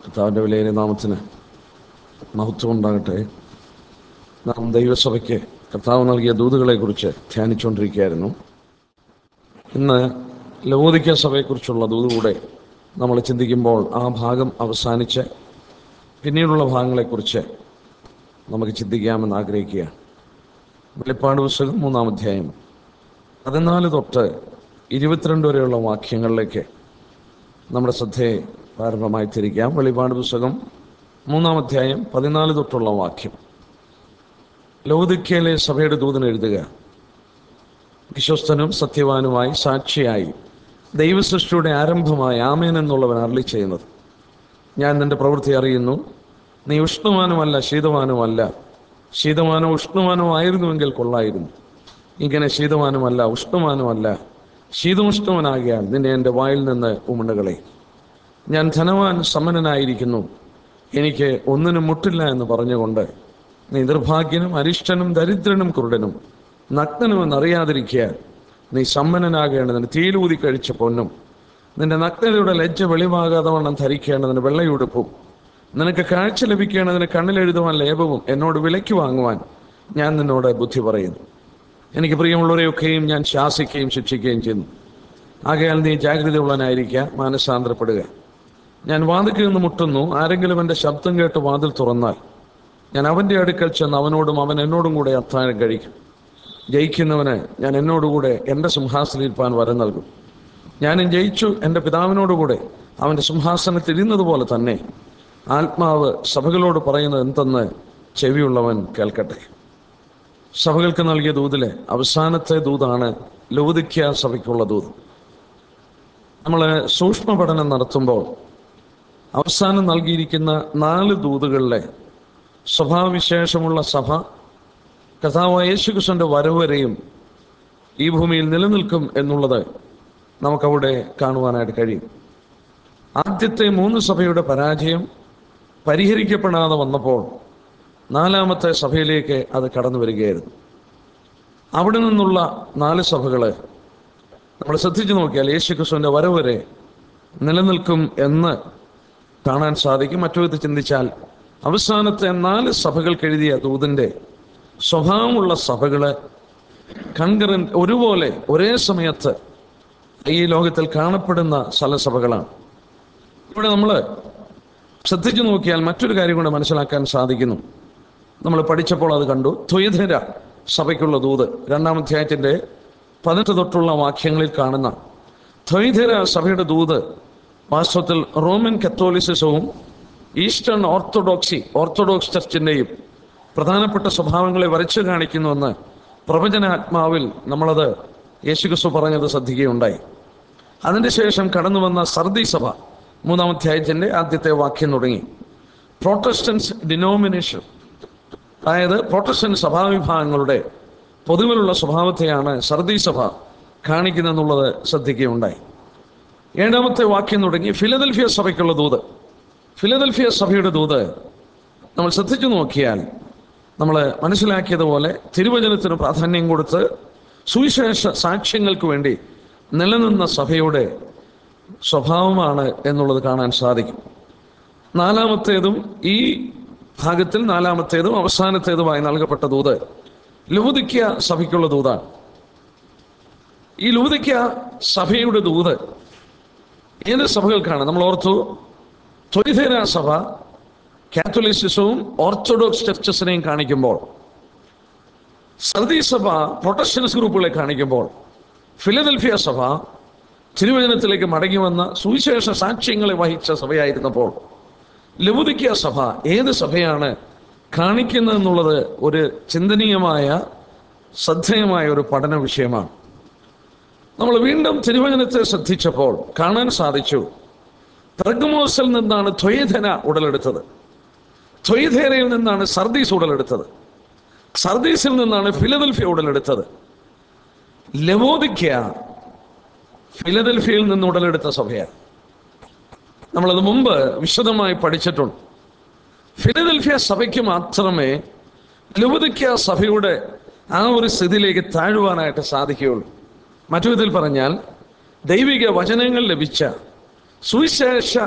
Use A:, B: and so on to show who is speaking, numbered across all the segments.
A: കർത്താവിൻ്റെ വിലയേറിയ നാമത്തിന് മഹത്വം ഉണ്ടാകട്ടെ നാം ദൈവസഭയ്ക്ക് കർത്താവ് നൽകിയ ദൂതുകളെക്കുറിച്ച് ധ്യാനിച്ചുകൊണ്ടിരിക്കുകയായിരുന്നു ഇന്ന് ലവോദിക്ക സഭയെക്കുറിച്ചുള്ള ദൂത് കൂടെ നമ്മൾ ചിന്തിക്കുമ്പോൾ ആ ഭാഗം അവസാനിച്ച് പിന്നീടുള്ള ഭാഗങ്ങളെക്കുറിച്ച് നമുക്ക് ചിന്തിക്കാമെന്ന് ആഗ്രഹിക്കുകയാണ് വെളിപ്പാട് പുസ്തകം മൂന്നാം അധ്യായം പതിനാല് തൊട്ട് ഇരുപത്തിരണ്ട് വരെയുള്ള വാക്യങ്ങളിലേക്ക് നമ്മുടെ ശ്രദ്ധയെ പ്രാരംഭമായി തിരിക്കാം വെളിപാട് പുസ്തകം മൂന്നാം അധ്യായം പതിനാല് തൊട്ടുള്ള വാക്യം ലൗദിക്കയിലെ സഭയുടെ ദൂതൻ എഴുതുക വിശ്വസ്തനും സത്യവാനുമായി സാക്ഷിയായി ദൈവസൃഷ്ടിയുടെ ആരംഭമായ ആമേൻ എന്നുള്ളവൻ അരളി ചെയ്യുന്നത് ഞാൻ നിന്റെ പ്രവൃത്തി അറിയുന്നു നീ ഉഷ്ണമാനുമല്ല ശീതമാനുമല്ല ശീതമാനോ ഉഷ്ണമാനോ ആയിരുന്നുവെങ്കിൽ കൊള്ളായിരുന്നു ഇങ്ങനെ ശീതമാനുമല്ല ഉഷ്ണമാനുമല്ല ശീതമുഷ്ണവനാകിയാൽ നിന്നെ എൻ്റെ വായിൽ നിന്ന് ഉമണ്ടുകളെ ഞാൻ ധനവാൻ സമ്മനനായിരിക്കുന്നു എനിക്ക് ഒന്നിനും മുട്ടില്ല എന്ന് പറഞ്ഞുകൊണ്ട് നീ നിർഭാഗ്യനും അരിഷ്ടനും ദരിദ്രനും കുരുടനും നഗ്നനുമെന്ന് അറിയാതിരിക്കുക നീ സമ്മനനാകേണ്ടതിന് തീലൂതി കഴിച്ച പൊന്നും നിന്റെ നഗ്നതയുടെ ലജ്ജ വെളിവാകാതെ വണ്ണം ധരിക്കേണ്ടതിന് വെള്ളയുടുപ്പും നിനക്ക് കാഴ്ച ലഭിക്കേണ്ടതിന് കണ്ണിലെഴുതുവാൻ ലേപവും എന്നോട് വിലയ്ക്ക് വാങ്ങുവാൻ ഞാൻ നിന്നോട് ബുദ്ധി പറയുന്നു എനിക്ക് പ്രിയമുള്ളവരെയൊക്കെയും ഞാൻ ശാസിക്കുകയും ശിക്ഷിക്കുകയും ചെയ്യുന്നു ആകയാൽ നീ ജാഗ്രതയുള്ളവനായിരിക്കുക മാനസാന്തരപ്പെടുക ഞാൻ വാതിൽക്കിൽ നിന്ന് മുട്ടുന്നു ആരെങ്കിലും എൻ്റെ ശബ്ദം കേട്ട് വാതിൽ തുറന്നാൽ ഞാൻ അവൻ്റെ അടുക്കൽ ചെന്ന് അവനോടും അവൻ എന്നോടും കൂടെ അത്താഴം കഴിക്കും ജയിക്കുന്നവന് ഞാൻ എന്നോടുകൂടെ എൻ്റെ സിംഹാസനിരിപ്പാൻ വരം നൽകും ഞാനും ജയിച്ചു എൻ്റെ പിതാവിനോടുകൂടെ അവൻ്റെ സിംഹാസനത്തിൽ ഇരുന്നത് പോലെ തന്നെ ആത്മാവ് സഭകളോട് പറയുന്നത് എന്തെന്ന് ചെവിയുള്ളവൻ കേൾക്കട്ടെ സഭകൾക്ക് നൽകിയ ദൂതിലെ അവസാനത്തെ ദൂതാണ് ലൗദിക്യ സഭയ്ക്കുള്ള ദൂത് നമ്മൾ സൂക്ഷ്മ പഠനം നടത്തുമ്പോൾ അവസാനം നൽകിയിരിക്കുന്ന നാല് ദൂതുകളിലെ സ്വഭാവവിശേഷമുള്ള സഭ കഥാവായ യേശുകൃഷ്ണന്റെ വരവ് വരെയും ഈ ഭൂമിയിൽ നിലനിൽക്കും എന്നുള്ളത് നമുക്കവിടെ കാണുവാനായിട്ട് കഴിയും ആദ്യത്തെ മൂന്ന് സഭയുടെ പരാജയം പരിഹരിക്കപ്പെടാതെ വന്നപ്പോൾ നാലാമത്തെ സഭയിലേക്ക് അത് കടന്നു വരികയായിരുന്നു അവിടെ നിന്നുള്ള നാല് സഭകള് നമ്മൾ ശ്രദ്ധിച്ചു നോക്കിയാൽ യേശു ക്രിസ്തുവിന്റെ വരവ് വരെ നിലനിൽക്കും എന്ന് കാണാൻ സാധിക്കും മറ്റു വിധത്തിൽ ചിന്തിച്ചാൽ അവസാനത്തെ നാല് സഭകൾക്ക് എഴുതിയ ദൂതിന്റെ സ്വഭാവമുള്ള സഭകള് കൺകറൻ ഒരുപോലെ ഒരേ സമയത്ത് ഈ ലോകത്തിൽ കാണപ്പെടുന്ന സ്ഥലസഭകളാണ് ഇവിടെ നമ്മൾ ശ്രദ്ധിച്ചു നോക്കിയാൽ മറ്റൊരു കാര്യം കൂടെ മനസ്സിലാക്കാൻ സാധിക്കുന്നു നമ്മൾ പഠിച്ചപ്പോൾ അത് കണ്ടു ദ്വൈതര സഭയ്ക്കുള്ള ദൂത് രണ്ടാം അധ്യായത്തിന്റെ പതിനെട്ട് തൊട്ടുള്ള വാക്യങ്ങളിൽ കാണുന്ന ദ്വൈതര സഭയുടെ ദൂത് വാസ്തവത്തിൽ റോമൻ കത്തോലിസിസവും ഈസ്റ്റേൺ ഓർത്തഡോക്സി ഓർത്തഡോക്സ് ചർച്ചിന്റെയും പ്രധാനപ്പെട്ട സ്വഭാവങ്ങളെ വരച്ചു കാണിക്കുന്നുവെന്ന് പ്രവചനാത്മാവിൽ നമ്മളത് യേശുക്രിസ്തു പറഞ്ഞത് ശ്രദ്ധിക്കുകയുണ്ടായി അതിന്റെ ശേഷം കടന്നു വന്ന സർദി സഭ മൂന്നാം അധ്യായത്തിന്റെ ആദ്യത്തെ വാക്യം തുടങ്ങി പ്രോട്ടസ്റ്റൻസ് ഡിനോമിനേഷൻ അതായത് പ്രോട്ടസ്റ്റന്റ് സഭാവിഭാഗങ്ങളുടെ പൊതുവിലുള്ള സ്വഭാവത്തെയാണ് സർദി സഭ കാണിക്കുന്നെന്നുള്ളത് ശ്രദ്ധിക്കുകയുണ്ടായി ഏഴാമത്തെ വാക്യം തുടങ്ങി ഫിലദൽഫിയ സഭയ്ക്കുള്ള ദൂത് ഫിലദൽഫിയ സഭയുടെ ദൂത് നമ്മൾ ശ്രദ്ധിച്ചു നോക്കിയാൽ നമ്മൾ മനസ്സിലാക്കിയതുപോലെ തിരുവചനത്തിന് പ്രാധാന്യം കൊടുത്ത് സുവിശേഷ സാക്ഷ്യങ്ങൾക്ക് വേണ്ടി നിലനിന്ന സഭയുടെ സ്വഭാവമാണ് എന്നുള്ളത് കാണാൻ സാധിക്കും നാലാമത്തേതും ഈ ഭാഗത്തിൽ നാലാമത്തേതും അവസാനത്തേതുമായി നൽകപ്പെട്ട ദൂത് ലൂതിക്ക സഭയ്ക്കുള്ള ദൂതാണ് ഈ ലൂതിക്ക സഭയുടെ ദൂത് ഏത് സഭകൾക്കാണ് നമ്മൾ ഓർത്തു ത്വരിതര സഭ കാത്തലിസിസവും ഓർത്തഡോക്സ് ചർച്ചസിനെയും കാണിക്കുമ്പോൾ സർദി സഭ പ്രൊട്ടസ്റ്റൻസ് ഗ്രൂപ്പുകളെ കാണിക്കുമ്പോൾ ഫിലദൽഫിയ സഭ തിരുവചനത്തിലേക്ക് മടങ്ങി വന്ന സുവിശേഷ സാക്ഷ്യങ്ങളെ വഹിച്ച സഭയായിരുന്നപ്പോൾ ലവുദിക്ക സഭ ഏത് സഭയാണ് കാണിക്കുന്നതെന്നുള്ളത് ഒരു ചിന്തനീയമായ ശ്രദ്ധേയമായ ഒരു പഠന വിഷയമാണ് നമ്മൾ വീണ്ടും തിരുവചനത്തെ ശ്രദ്ധിച്ചപ്പോൾ കാണാൻ സാധിച്ചു പെർഗമോസിൽ നിന്നാണ് ദ്വൈധന ഉടലെടുത്തത് ദ്വൈധേനയിൽ നിന്നാണ് സർദീസ് ഉടലെടുത്തത് സർദീസിൽ നിന്നാണ് ഫിലദൽഫിയ ഉടലെടുത്തത് ലവോദിക്ക ഫിലദൽഫിയയിൽ നിന്ന് ഉടലെടുത്ത സഭയാണ് നമ്മളത് മുമ്പ് വിശദമായി പഠിച്ചിട്ടുണ്ട് ഫിലദൽഫിയ സഭയ്ക്ക് മാത്രമേ ലവോദിക്ക സഭയുടെ ആ ഒരു സ്ഥിതിയിലേക്ക് താഴുവാനായിട്ട് സാധിക്കുകയുള്ളൂ മറ്റു വിധത്തിൽ പറഞ്ഞാൽ ദൈവിക വചനങ്ങൾ ലഭിച്ച സുവിശേഷ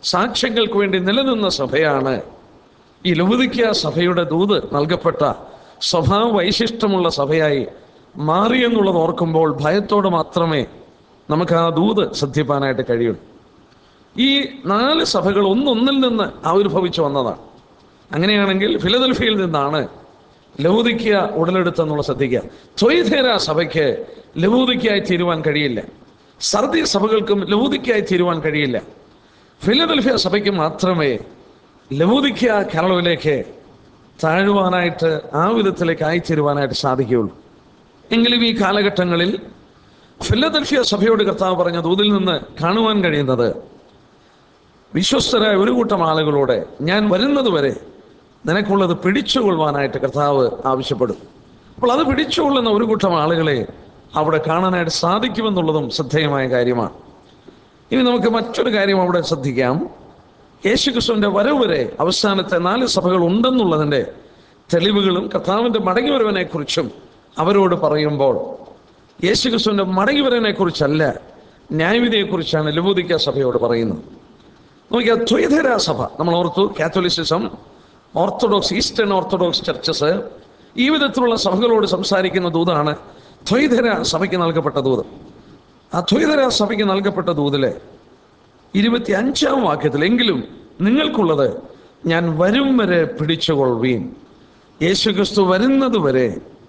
A: സാക്ഷ്യങ്ങൾക്ക് വേണ്ടി നിലനിന്ന സഭയാണ് ഈ ലൗദിക്യ സഭയുടെ ദൂത് നൽകപ്പെട്ട സ്വഭാവ വൈശിഷ്ടമുള്ള സഭയായി മാറിയെന്നുള്ളത് ഓർക്കുമ്പോൾ ഭയത്തോടെ മാത്രമേ നമുക്ക് ആ ദൂത് ശ്രദ്ധിപ്പാനായിട്ട് കഴിയുള്ളൂ ഈ നാല് സഭകൾ ഒന്നൊന്നിൽ നിന്ന് ആവിർഭവിച്ചു വന്നതാണ് അങ്ങനെയാണെങ്കിൽ ഫിലദൽഫിയയിൽ നിന്നാണ് ലൗദിക്യ ഉടലെടുത്തെന്നുള്ള ശ്രദ്ധിക്കുക ത്വൈധേര സഭയ്ക്ക് ലൗദിക്കായി തീരുവാൻ കഴിയില്ല സർദി സഭകൾക്കും ലൗദിക്കായി തീരുവാൻ കഴിയില്ല ഫിലദൽഫിയ സഭയ്ക്ക് മാത്രമേ ലൗദിക്യ കേരളത്തിലേക്ക് താഴുവാനായിട്ട് ആ വിധത്തിലേക്ക് ആയിത്തീരുവാനായിട്ട് സാധിക്കുകയുള്ളൂ എങ്കിലും ഈ കാലഘട്ടങ്ങളിൽ ഫിലദൽഫിയ സഭയോട് കർത്താവ് പറഞ്ഞ ദൂതിൽ നിന്ന് കാണുവാൻ കഴിയുന്നത് വിശ്വസ്തരായ ഒരു കൂട്ടം ആളുകളോട് ഞാൻ വരുന്നത് വരെ നിനക്കുള്ളത് പിടിച്ചുകൊള്ളുവാനായിട്ട് കർത്താവ് ആവശ്യപ്പെടും അപ്പോൾ അത് പിടിച്ചുകൊള്ളുന്ന ഒരു കൂട്ടം ആളുകളെ അവിടെ കാണാനായിട്ട് സാധിക്കുമെന്നുള്ളതും ശ്രദ്ധേയമായ കാര്യമാണ് ഇനി നമുക്ക് മറ്റൊരു കാര്യം അവിടെ ശ്രദ്ധിക്കാം യേശുക്രിസ്തുവിന്റെ വരവ് വരെ അവസാനത്തെ നാല് സഭകൾ ഉണ്ടെന്നുള്ളതിന്റെ തെളിവുകളും കർത്താവിന്റെ മടങ്ങിവരവിനെ കുറിച്ചും അവരോട് പറയുമ്പോൾ യേശുക്രിസ്തുവിന്റെ മടങ്ങിവരവിനെ കുറിച്ചല്ല ന്യായവിധിയെക്കുറിച്ചാണ് ലബോദിക്ക സഭയോട് പറയുന്നത് നോക്കിയാൽ ദ്വൈതര സഭ നമ്മൾ ഓർത്തു Catholicism Orthodox Eastern Orthodox churches ഈ വിധത്തിലുള്ള സഭകളോട് സംസാരിക്കുന്ന ദൂതാണ് ദ്വൈതര സഭയ്ക്ക് നൽകപ്പെട്ട ദൂത് ആ ദ്വൈതര സഭയ്ക്ക് നൽകപ്പെട്ട ദൂതിലെ ഇരുപത്തി അഞ്ചാം വാക്യത്തിൽ എങ്കിലും നിങ്ങൾക്കുള്ളത് ഞാൻ വരും വരെ പിടിച്ചുകൊള്ളുവീൻ യേശുക്രിസ്തു വരുന്നത് വരെ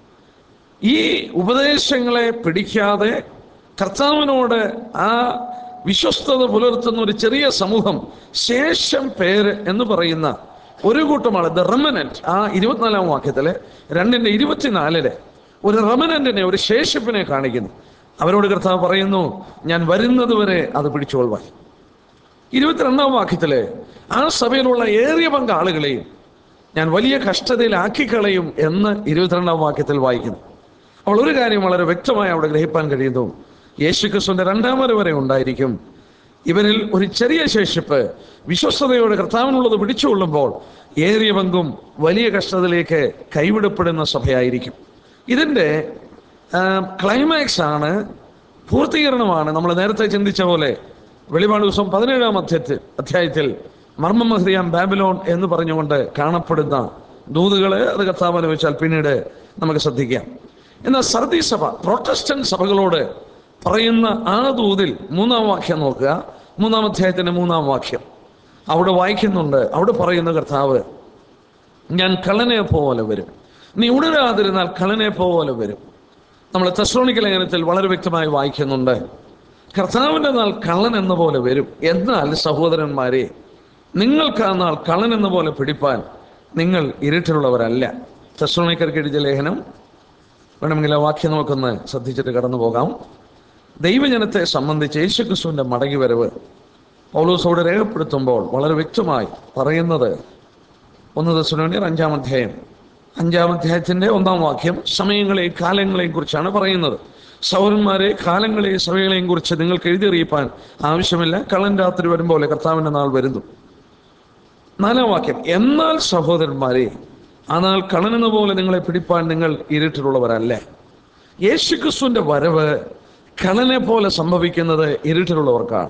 A: ഈ ഉപദേശങ്ങളെ പിടിക്കാതെ കർത്താവിനോട് ആ വിശ്വസ്തത പുലർത്തുന്ന ഒരു ചെറിയ സമൂഹം ശേഷം പേര് എന്ന് പറയുന്ന ഒരു കൂട്ടമാണ് ദ റെമനന്റ് ആ ഇരുപത്തിനാലാം വാക്യത്തിലെ രണ്ടിന്റെ ഇരുപത്തിനാലിലെ ഒരു റെമനന്റിനെ ഒരു ശേഷിപ്പിനെ കാണിക്കുന്നു അവരോട് കർത്താവ് പറയുന്നു ഞാൻ വരുന്നത് വരെ അത് പിടിച്ചുകൊള്ളുവാൻ ഇരുപത്തിരണ്ടാം വാക്യത്തില് ആ സഭയിലുള്ള ഏറിയ പങ്ക് ആളുകളെയും ഞാൻ വലിയ കഷ്ടതയിലാക്കിക്കളയും എന്ന് ഇരുപത്തിരണ്ടാം വാക്യത്തിൽ വായിക്കുന്നു അപ്പോൾ ഒരു കാര്യം വളരെ വ്യക്തമായി അവിടെ ഗ്രഹിപ്പാൻ കഴിയുന്നു യേശുക്രിസ്തുവിന്റെ രണ്ടാം വരെ വരെ ഉണ്ടായിരിക്കും ഇവരിൽ ഒരു ചെറിയ ശേഷിപ്പ് വിശ്വസ്തയോടെ കർത്താവിനുള്ളത് പിടിച്ചുകൊള്ളുമ്പോൾ ഏറിയ പങ്കും വലിയ കഷ്ടതയിലേക്ക് കൈവിടപ്പെടുന്ന സഭയായിരിക്കും ഇതിൻ്റെ ക്ലൈമാക്സ് ആണ് പൂർത്തീകരണമാണ് നമ്മൾ നേരത്തെ ചിന്തിച്ച പോലെ വെളിപാട് ദിവസം പതിനേഴാം അധ്യയത്തിൽ അധ്യായത്തിൽ മർമ്മമഹ്രിയാം ബാബിലോൺ എന്ന് പറഞ്ഞുകൊണ്ട് കാണപ്പെടുന്ന ദൂതുകളെ അത് കർത്താവിനെ വെച്ചാൽ പിന്നീട് നമുക്ക് ശ്രദ്ധിക്കാം എന്നാൽ സർദി സഭ പ്രൊട്ടസ്റ്റന്റ് സഭകളോട് പറയുന്ന ആ ദൂതിൽ മൂന്നാം വാക്യം നോക്കുക മൂന്നാം അധ്യായത്തിന്റെ മൂന്നാം വാക്യം അവിടെ വായിക്കുന്നുണ്ട് അവിടെ പറയുന്ന കർത്താവ് ഞാൻ കള്ളനെ പോലെ വരും നീ ഉണരാതിരുന്നാൽ കള്ളനെ പോലെ വരും നമ്മൾ തെസ്രോണിക്ക ലേഖനത്തിൽ വളരെ വ്യക്തമായി വായിക്കുന്നുണ്ട് കർത്താവിൻ്റെ നാൾ കള്ളൻ എന്ന പോലെ വരും എന്നാൽ സഹോദരന്മാരെ നിങ്ങൾക്ക് ആ നാൾ കള്ളൻ എന്ന പോലെ പിടിപ്പാൻ നിങ്ങൾ ഇരുട്ടിലുള്ളവരല്ല തെസ്രോണിക്കർക്ക് എഴുതിയ ലേഖനം വേണമെങ്കിൽ ആ വാക്യം നമുക്കൊന്ന് ശ്രദ്ധിച്ചിട്ട് കടന്നു പോകാം ദൈവജനത്തെ സംബന്ധിച്ച് യേശുക്രിസ്തുവിന്റെ മടങ്ങി വരവ് പൗലോസോട് രേഖപ്പെടുത്തുമ്പോൾ വളരെ വ്യക്തമായി പറയുന്നത് ഒന്ന് ദശനോണിയർ അഞ്ചാം അധ്യായം അഞ്ചാം അധ്യായത്തിന്റെ ഒന്നാം വാക്യം സമയങ്ങളെയും കാലങ്ങളെയും കുറിച്ചാണ് പറയുന്നത് സൗരന്മാരെ കാലങ്ങളെയും സമയങ്ങളെയും കുറിച്ച് നിങ്ങൾക്ക് എഴുതിയറിയിപ്പാൻ ആവശ്യമില്ല കള്ളൻ രാത്രി വരുമ്പോലെ കർത്താവിന്റെ നാൾ വരുന്നു നാലാം വാക്യം എന്നാൽ സഹോദരന്മാരെ ആ നാൾ കള്ളനെന്ന പോലെ നിങ്ങളെ പിടിപ്പാൻ നിങ്ങൾ ഇരുട്ടിലുള്ളവരല്ല യേശുക്രിസ്തുവിന്റെ വരവ് കള്ളനെ പോലെ സംഭവിക്കുന്നത് ഇരുട്ടിലുള്ളവർക്കാണ്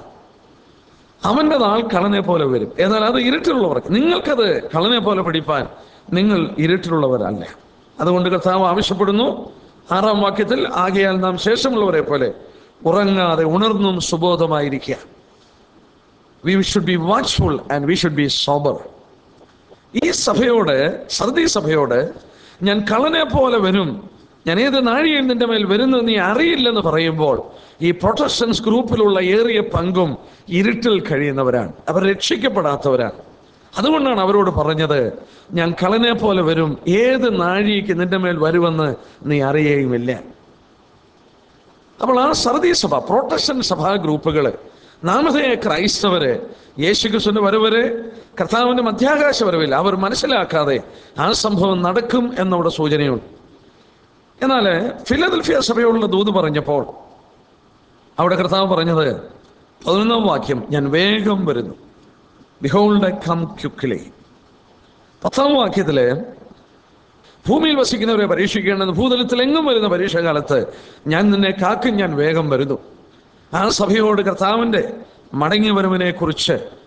A: അവന്റെ നാൾ കള്ളനെ പോലെ വരും എന്നാൽ അത് ഇരുട്ടിലുള്ളവർക്ക് നിങ്ങൾക്കത് കള്ളനെ പോലെ പിടിപ്പാൻ നിങ്ങൾ ഇരുട്ടിലുള്ളവരല്ല അതുകൊണ്ട് കർത്താവ് ആവശ്യപ്പെടുന്നു ആറാം വാക്യത്തിൽ ആകയാൽ നാം ശേഷമുള്ളവരെ പോലെ ഉറങ്ങാതെ ഉണർന്നും സുബോധമായിരിക്കുക we should be watchful and we should be sober ഈ സഭയോട് സർദി സഭയോട് ഞാൻ കള്ളനെ പോലെ വരും ഞാൻ ഏത് നാഴികയിൽ നിന്റെ മേൽ വരുന്നത് നീ അറിയില്ലെന്ന് പറയുമ്പോൾ ഈ പ്രൊട്ടസ്റ്റൻസ് ഗ്രൂപ്പിലുള്ള ഏറിയ പങ്കും ഇരുട്ടിൽ കഴിയുന്നവരാണ് അവർ രക്ഷിക്കപ്പെടാത്തവരാണ് അതുകൊണ്ടാണ് അവരോട് പറഞ്ഞത് ഞാൻ കളനെ പോലെ വരും ഏത് നാഴികയ്ക്ക് നിന്റെ മേൽ വരുമെന്ന് നീ അറിയുകയുമില്ല അപ്പോൾ ആ സർദി സഭ പ്രൊട്ടസ്റ്റന്റ് സഭാ ഗ്രൂപ്പുകൾ നാമധേയ ക്രൈസ്തവര് യേശുക്രിസ്തുവിന്റെ വരവരെ കർത്താവിന്റെ മധ്യാകാശ വരവിൽ അവർ മനസ്സിലാക്കാതെ ആ സംഭവം നടക്കും എന്നവിടെ സൂചനയുണ്ട് എന്നാൽ ഫിലദൽഫിയ സഭയോടുള്ള ദൂത് പറഞ്ഞപ്പോൾ അവിടെ കർത്താവ് പറഞ്ഞത് പതിനൊന്നാം വാക്യം ഞാൻ വേഗം വരുന്നു ബിഹോൾഡ് കം ക്യുക്ലി പത്താം വാക്യത്തില് ഭൂമിയിൽ വസിക്കുന്നവരെ പരീക്ഷിക്കേണ്ടെന്ന് ഭൂതലത്തിൽ എങ്ങും വരുന്ന പരീക്ഷാകാലത്ത് ഞാൻ നിന്നെ കാക്കും ഞാൻ വേഗം വരുന്നു ആ സഭയോട് കർത്താവിൻ്റെ മടങ്ങി വരവിനെ കുറിച്ച്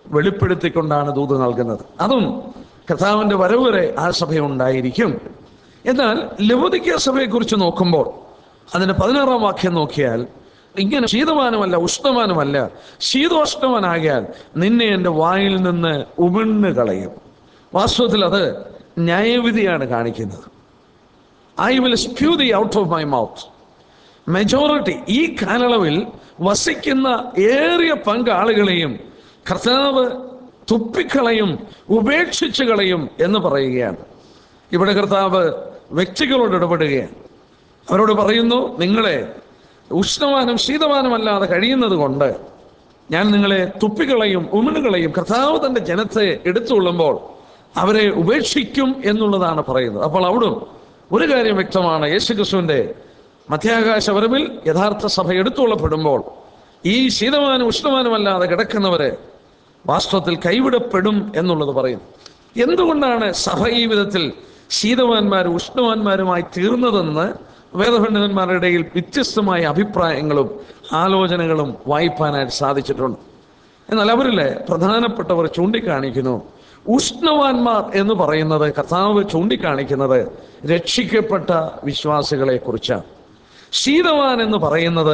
A: വെളിപ്പെടുത്തിക്കൊണ്ടാണ് ദൂത് നൽകുന്നത് അതും കർത്താവിന്റെ വരവ് വരെ ആ സഭ ഉണ്ടായിരിക്കും എന്നാൽ ലവോദിക്ക സഭയെക്കുറിച്ച് നോക്കുമ്പോൾ അതിന്റെ പതിനാറാം വാക്യം നോക്കിയാൽ ഇങ്ങനെ ശീതമാനമല്ല ഉഷ്ണമാനമല്ല ശീതോഷ്ണവനാകിയാൽ നിന്നെ എൻ്റെ വായിൽ നിന്ന് ഉമിണ്ണ് കളയും വാസ്തവത്തിൽ അത് ന്യായവിധിയാണ് കാണിക്കുന്നത് I will spew the out of my mouth majority ഈ കാലയളവിൽ വസിക്കുന്ന ഏറിയ പങ്ക് ആളുകളെയും കർത്താവ് തുപ്പിക്കളയും ഉപേക്ഷിച്ചു കളയും എന്ന് പറയുകയാണ് ഇവിടെ കർത്താവ് വ്യക്തികളോട് ഇടപെടുകയാണ് അവരോട് പറയുന്നു നിങ്ങളെ ഉഷ്ണവാനം ശീതവാനമല്ലാതെ കഴിയുന്നത് കൊണ്ട് ഞാൻ നിങ്ങളെ തുപ്പികളെയും ഉമിണുകളെയും കർത്താവ് തന്റെ ജനത്തെ എടുത്തുകൊള്ളുമ്പോൾ അവരെ ഉപേക്ഷിക്കും എന്നുള്ളതാണ് പറയുന്നത് അപ്പോൾ അവിടും ഒരു കാര്യം വ്യക്തമാണ് യേശുക്രിസ്തുവിന്റെ മധ്യാകാശ വരവിൽ യഥാർത്ഥ സഭ എടുത്തുകൊള്ളപ്പെടുമ്പോൾ ഈ ശീതമാനം ഉഷ്ണമാനമല്ലാതെ കിടക്കുന്നവരെ വാസ്തവത്തിൽ കൈവിടപ്പെടും എന്നുള്ളത് പറയുന്നു എന്തുകൊണ്ടാണ് സഭ ഈ വിധത്തിൽ ശീതവാന്മാരും ഉഷ്ണവാന്മാരുമായി തീർന്നതെന്ന് വേദപണ്ഡിതന്മാരുടെ ഇടയിൽ വ്യത്യസ്തമായ അഭിപ്രായങ്ങളും ആലോചനകളും വായിപ്പാനായിട്ട് സാധിച്ചിട്ടുണ്ട് എന്നാൽ അവരിലെ പ്രധാനപ്പെട്ടവർ ചൂണ്ടിക്കാണിക്കുന്നു ഉഷ്ണവാന്മാർ എന്ന് പറയുന്നത് കർത്താവ് ചൂണ്ടിക്കാണിക്കുന്നത് രക്ഷിക്കപ്പെട്ട വിശ്വാസികളെ കുറിച്ചാണ് ശീതവാൻ എന്ന് പറയുന്നത്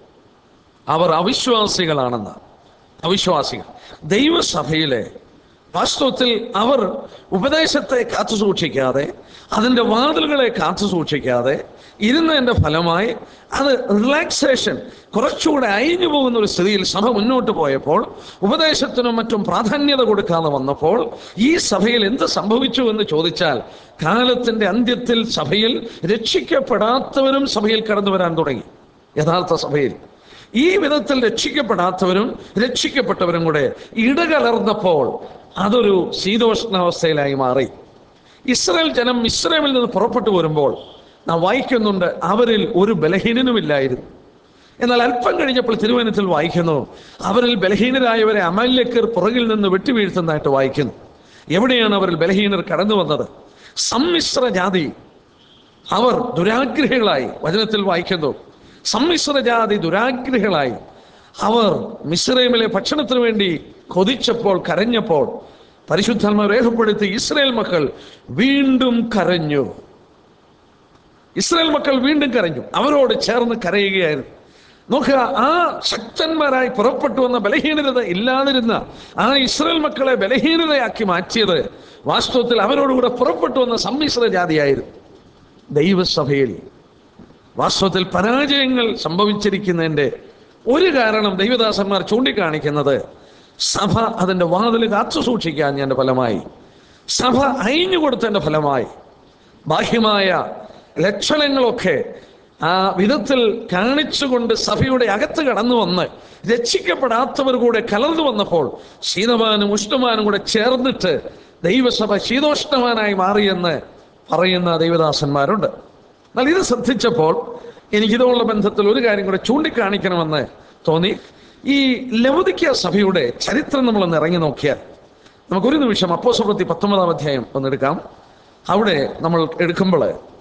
A: അവർ അവിശ്വാസികളാണെന്ന് അവിശ്വാസികൾ ദൈവസഭയിലെ വാസ്തവത്തിൽ അവർ ഉപദേശത്തെ കാത്തു സൂക്ഷിക്കാതെ അതിൻ്റെ വാതിലുകളെ കാത്തു സൂക്ഷിക്കാതെ ഇരുന്നതിൻ്റെ ഫലമായി അത് റിലാക്സേഷൻ കുറച്ചുകൂടെ അയിഞ്ഞു പോകുന്ന ഒരു സ്ഥിതിയിൽ സഭ മുന്നോട്ട് പോയപ്പോൾ ഉപദേശത്തിനും മറ്റും പ്രാധാന്യത കൊടുക്കാതെ വന്നപ്പോൾ ഈ സഭയിൽ എന്ത് സംഭവിച്ചു എന്ന് ചോദിച്ചാൽ കാലത്തിന്റെ അന്ത്യത്തിൽ സഭയിൽ രക്ഷിക്കപ്പെടാത്തവരും സഭയിൽ കടന്നു വരാൻ തുടങ്ങി യഥാർത്ഥ സഭയിൽ ഈ വിധത്തിൽ രക്ഷിക്കപ്പെടാത്തവരും രക്ഷിക്കപ്പെട്ടവരും കൂടെ ഇടകലർന്നപ്പോൾ അതൊരു ശീതോഷ്ണാവസ്ഥയിലായി മാറി ഇസ്രായേൽ ജനം ഇസ്രായേലിൽ നിന്ന് പുറപ്പെട്ടു വരുമ്പോൾ നാം വായിക്കുന്നുണ്ട് അവരിൽ ഒരു ബലഹീനനുമില്ലായിരുന്നു എന്നാൽ അല്പം കഴിഞ്ഞപ്പോൾ തിരുവനന്തത്തിൽ വായിക്കുന്നു അവരിൽ ബലഹീനരായവരെ അമല്യക്കർ പുറകിൽ നിന്ന് വെട്ടിവീഴ്ത്തുന്നതായിട്ട് വായിക്കുന്നു എവിടെയാണ് അവരിൽ ബലഹീനർ കടന്നു വന്നത് സമ്മിശ്ര ജാതി അവർ ദുരാഗ്രഹികളായി വചനത്തിൽ വായിക്കുന്നു സമ്മിശ്ര ജാതി ദുരാഗ്രഹികളായി അവർ മിശ്രൈമിലെ ഭക്ഷണത്തിന് വേണ്ടി കൊതിച്ചപ്പോൾ കരഞ്ഞപ്പോൾ പരിശുദ്ധാത്മ രേഖപ്പെടുത്തി ഇസ്രായേൽ മക്കൾ വീണ്ടും കരഞ്ഞു ഇസ്രായേൽ മക്കൾ വീണ്ടും കരഞ്ഞു അവരോട് ചേർന്ന് കരയുകയായിരുന്നു നോക്കുക ആ ശക്തന്മാരായി പുറപ്പെട്ടു വന്ന ബലഹീനത ഇല്ലാതിരുന്ന ആ ഇസ്രായേൽ മക്കളെ ബലഹീനതയാക്കി മാറ്റിയത് വാസ്തവത്തിൽ അവരോടുകൂടെ പുറപ്പെട്ടു വന്ന സമ്മിശ്ര ജാതിയായിരുന്നു ദൈവസഭയിൽ വാസ്തവത്തിൽ പരാജയങ്ങൾ സംഭവിച്ചിരിക്കുന്നതിൻ്റെ ഒരു കാരണം ദൈവദാസന്മാർ ചൂണ്ടിക്കാണിക്കുന്നത് സഭ അതിൻ്റെ വാതിൽ കാത്തു സൂക്ഷിക്കാൻ എൻ്റെ ഫലമായി സഭ അയിഞ്ഞു കൊടുത്തതിൻ്റെ ഫലമായി ബാഹ്യമായ ലക്ഷണങ്ങളൊക്കെ ആ വിധത്തിൽ കാണിച്ചുകൊണ്ട് സഭയുടെ അകത്ത് കടന്നു വന്ന് രക്ഷിക്കപ്പെടാത്തവർ കൂടെ കലർന്നു വന്നപ്പോൾ ശീതമാനും ഉഷ്ണമാനും കൂടെ ചേർന്നിട്ട് ദൈവസഭ ശീതോഷ്ണമാനായി മാറിയെന്ന് പറയുന്ന ദൈവദാസന്മാരുണ്ട് എന്നാൽ ഇത് ശ്രദ്ധിച്ചപ്പോൾ എനിക്കിതുള്ള ബന്ധത്തിൽ ഒരു കാര്യം കൂടെ ചൂണ്ടിക്കാണിക്കണമെന്ന് തോന്നി ഈ ലവുദിക്ക സഭയുടെ ചരിത്രം നമ്മളൊന്ന് ഇറങ്ങി നോക്കിയാൽ നമുക്കൊരു നിമിഷം അപ്പോസപ്രത്തി പത്തൊമ്പതാം അധ്യായം ഒന്ന് എടുക്കാം അവിടെ നമ്മൾ എടുക്കുമ്പോൾ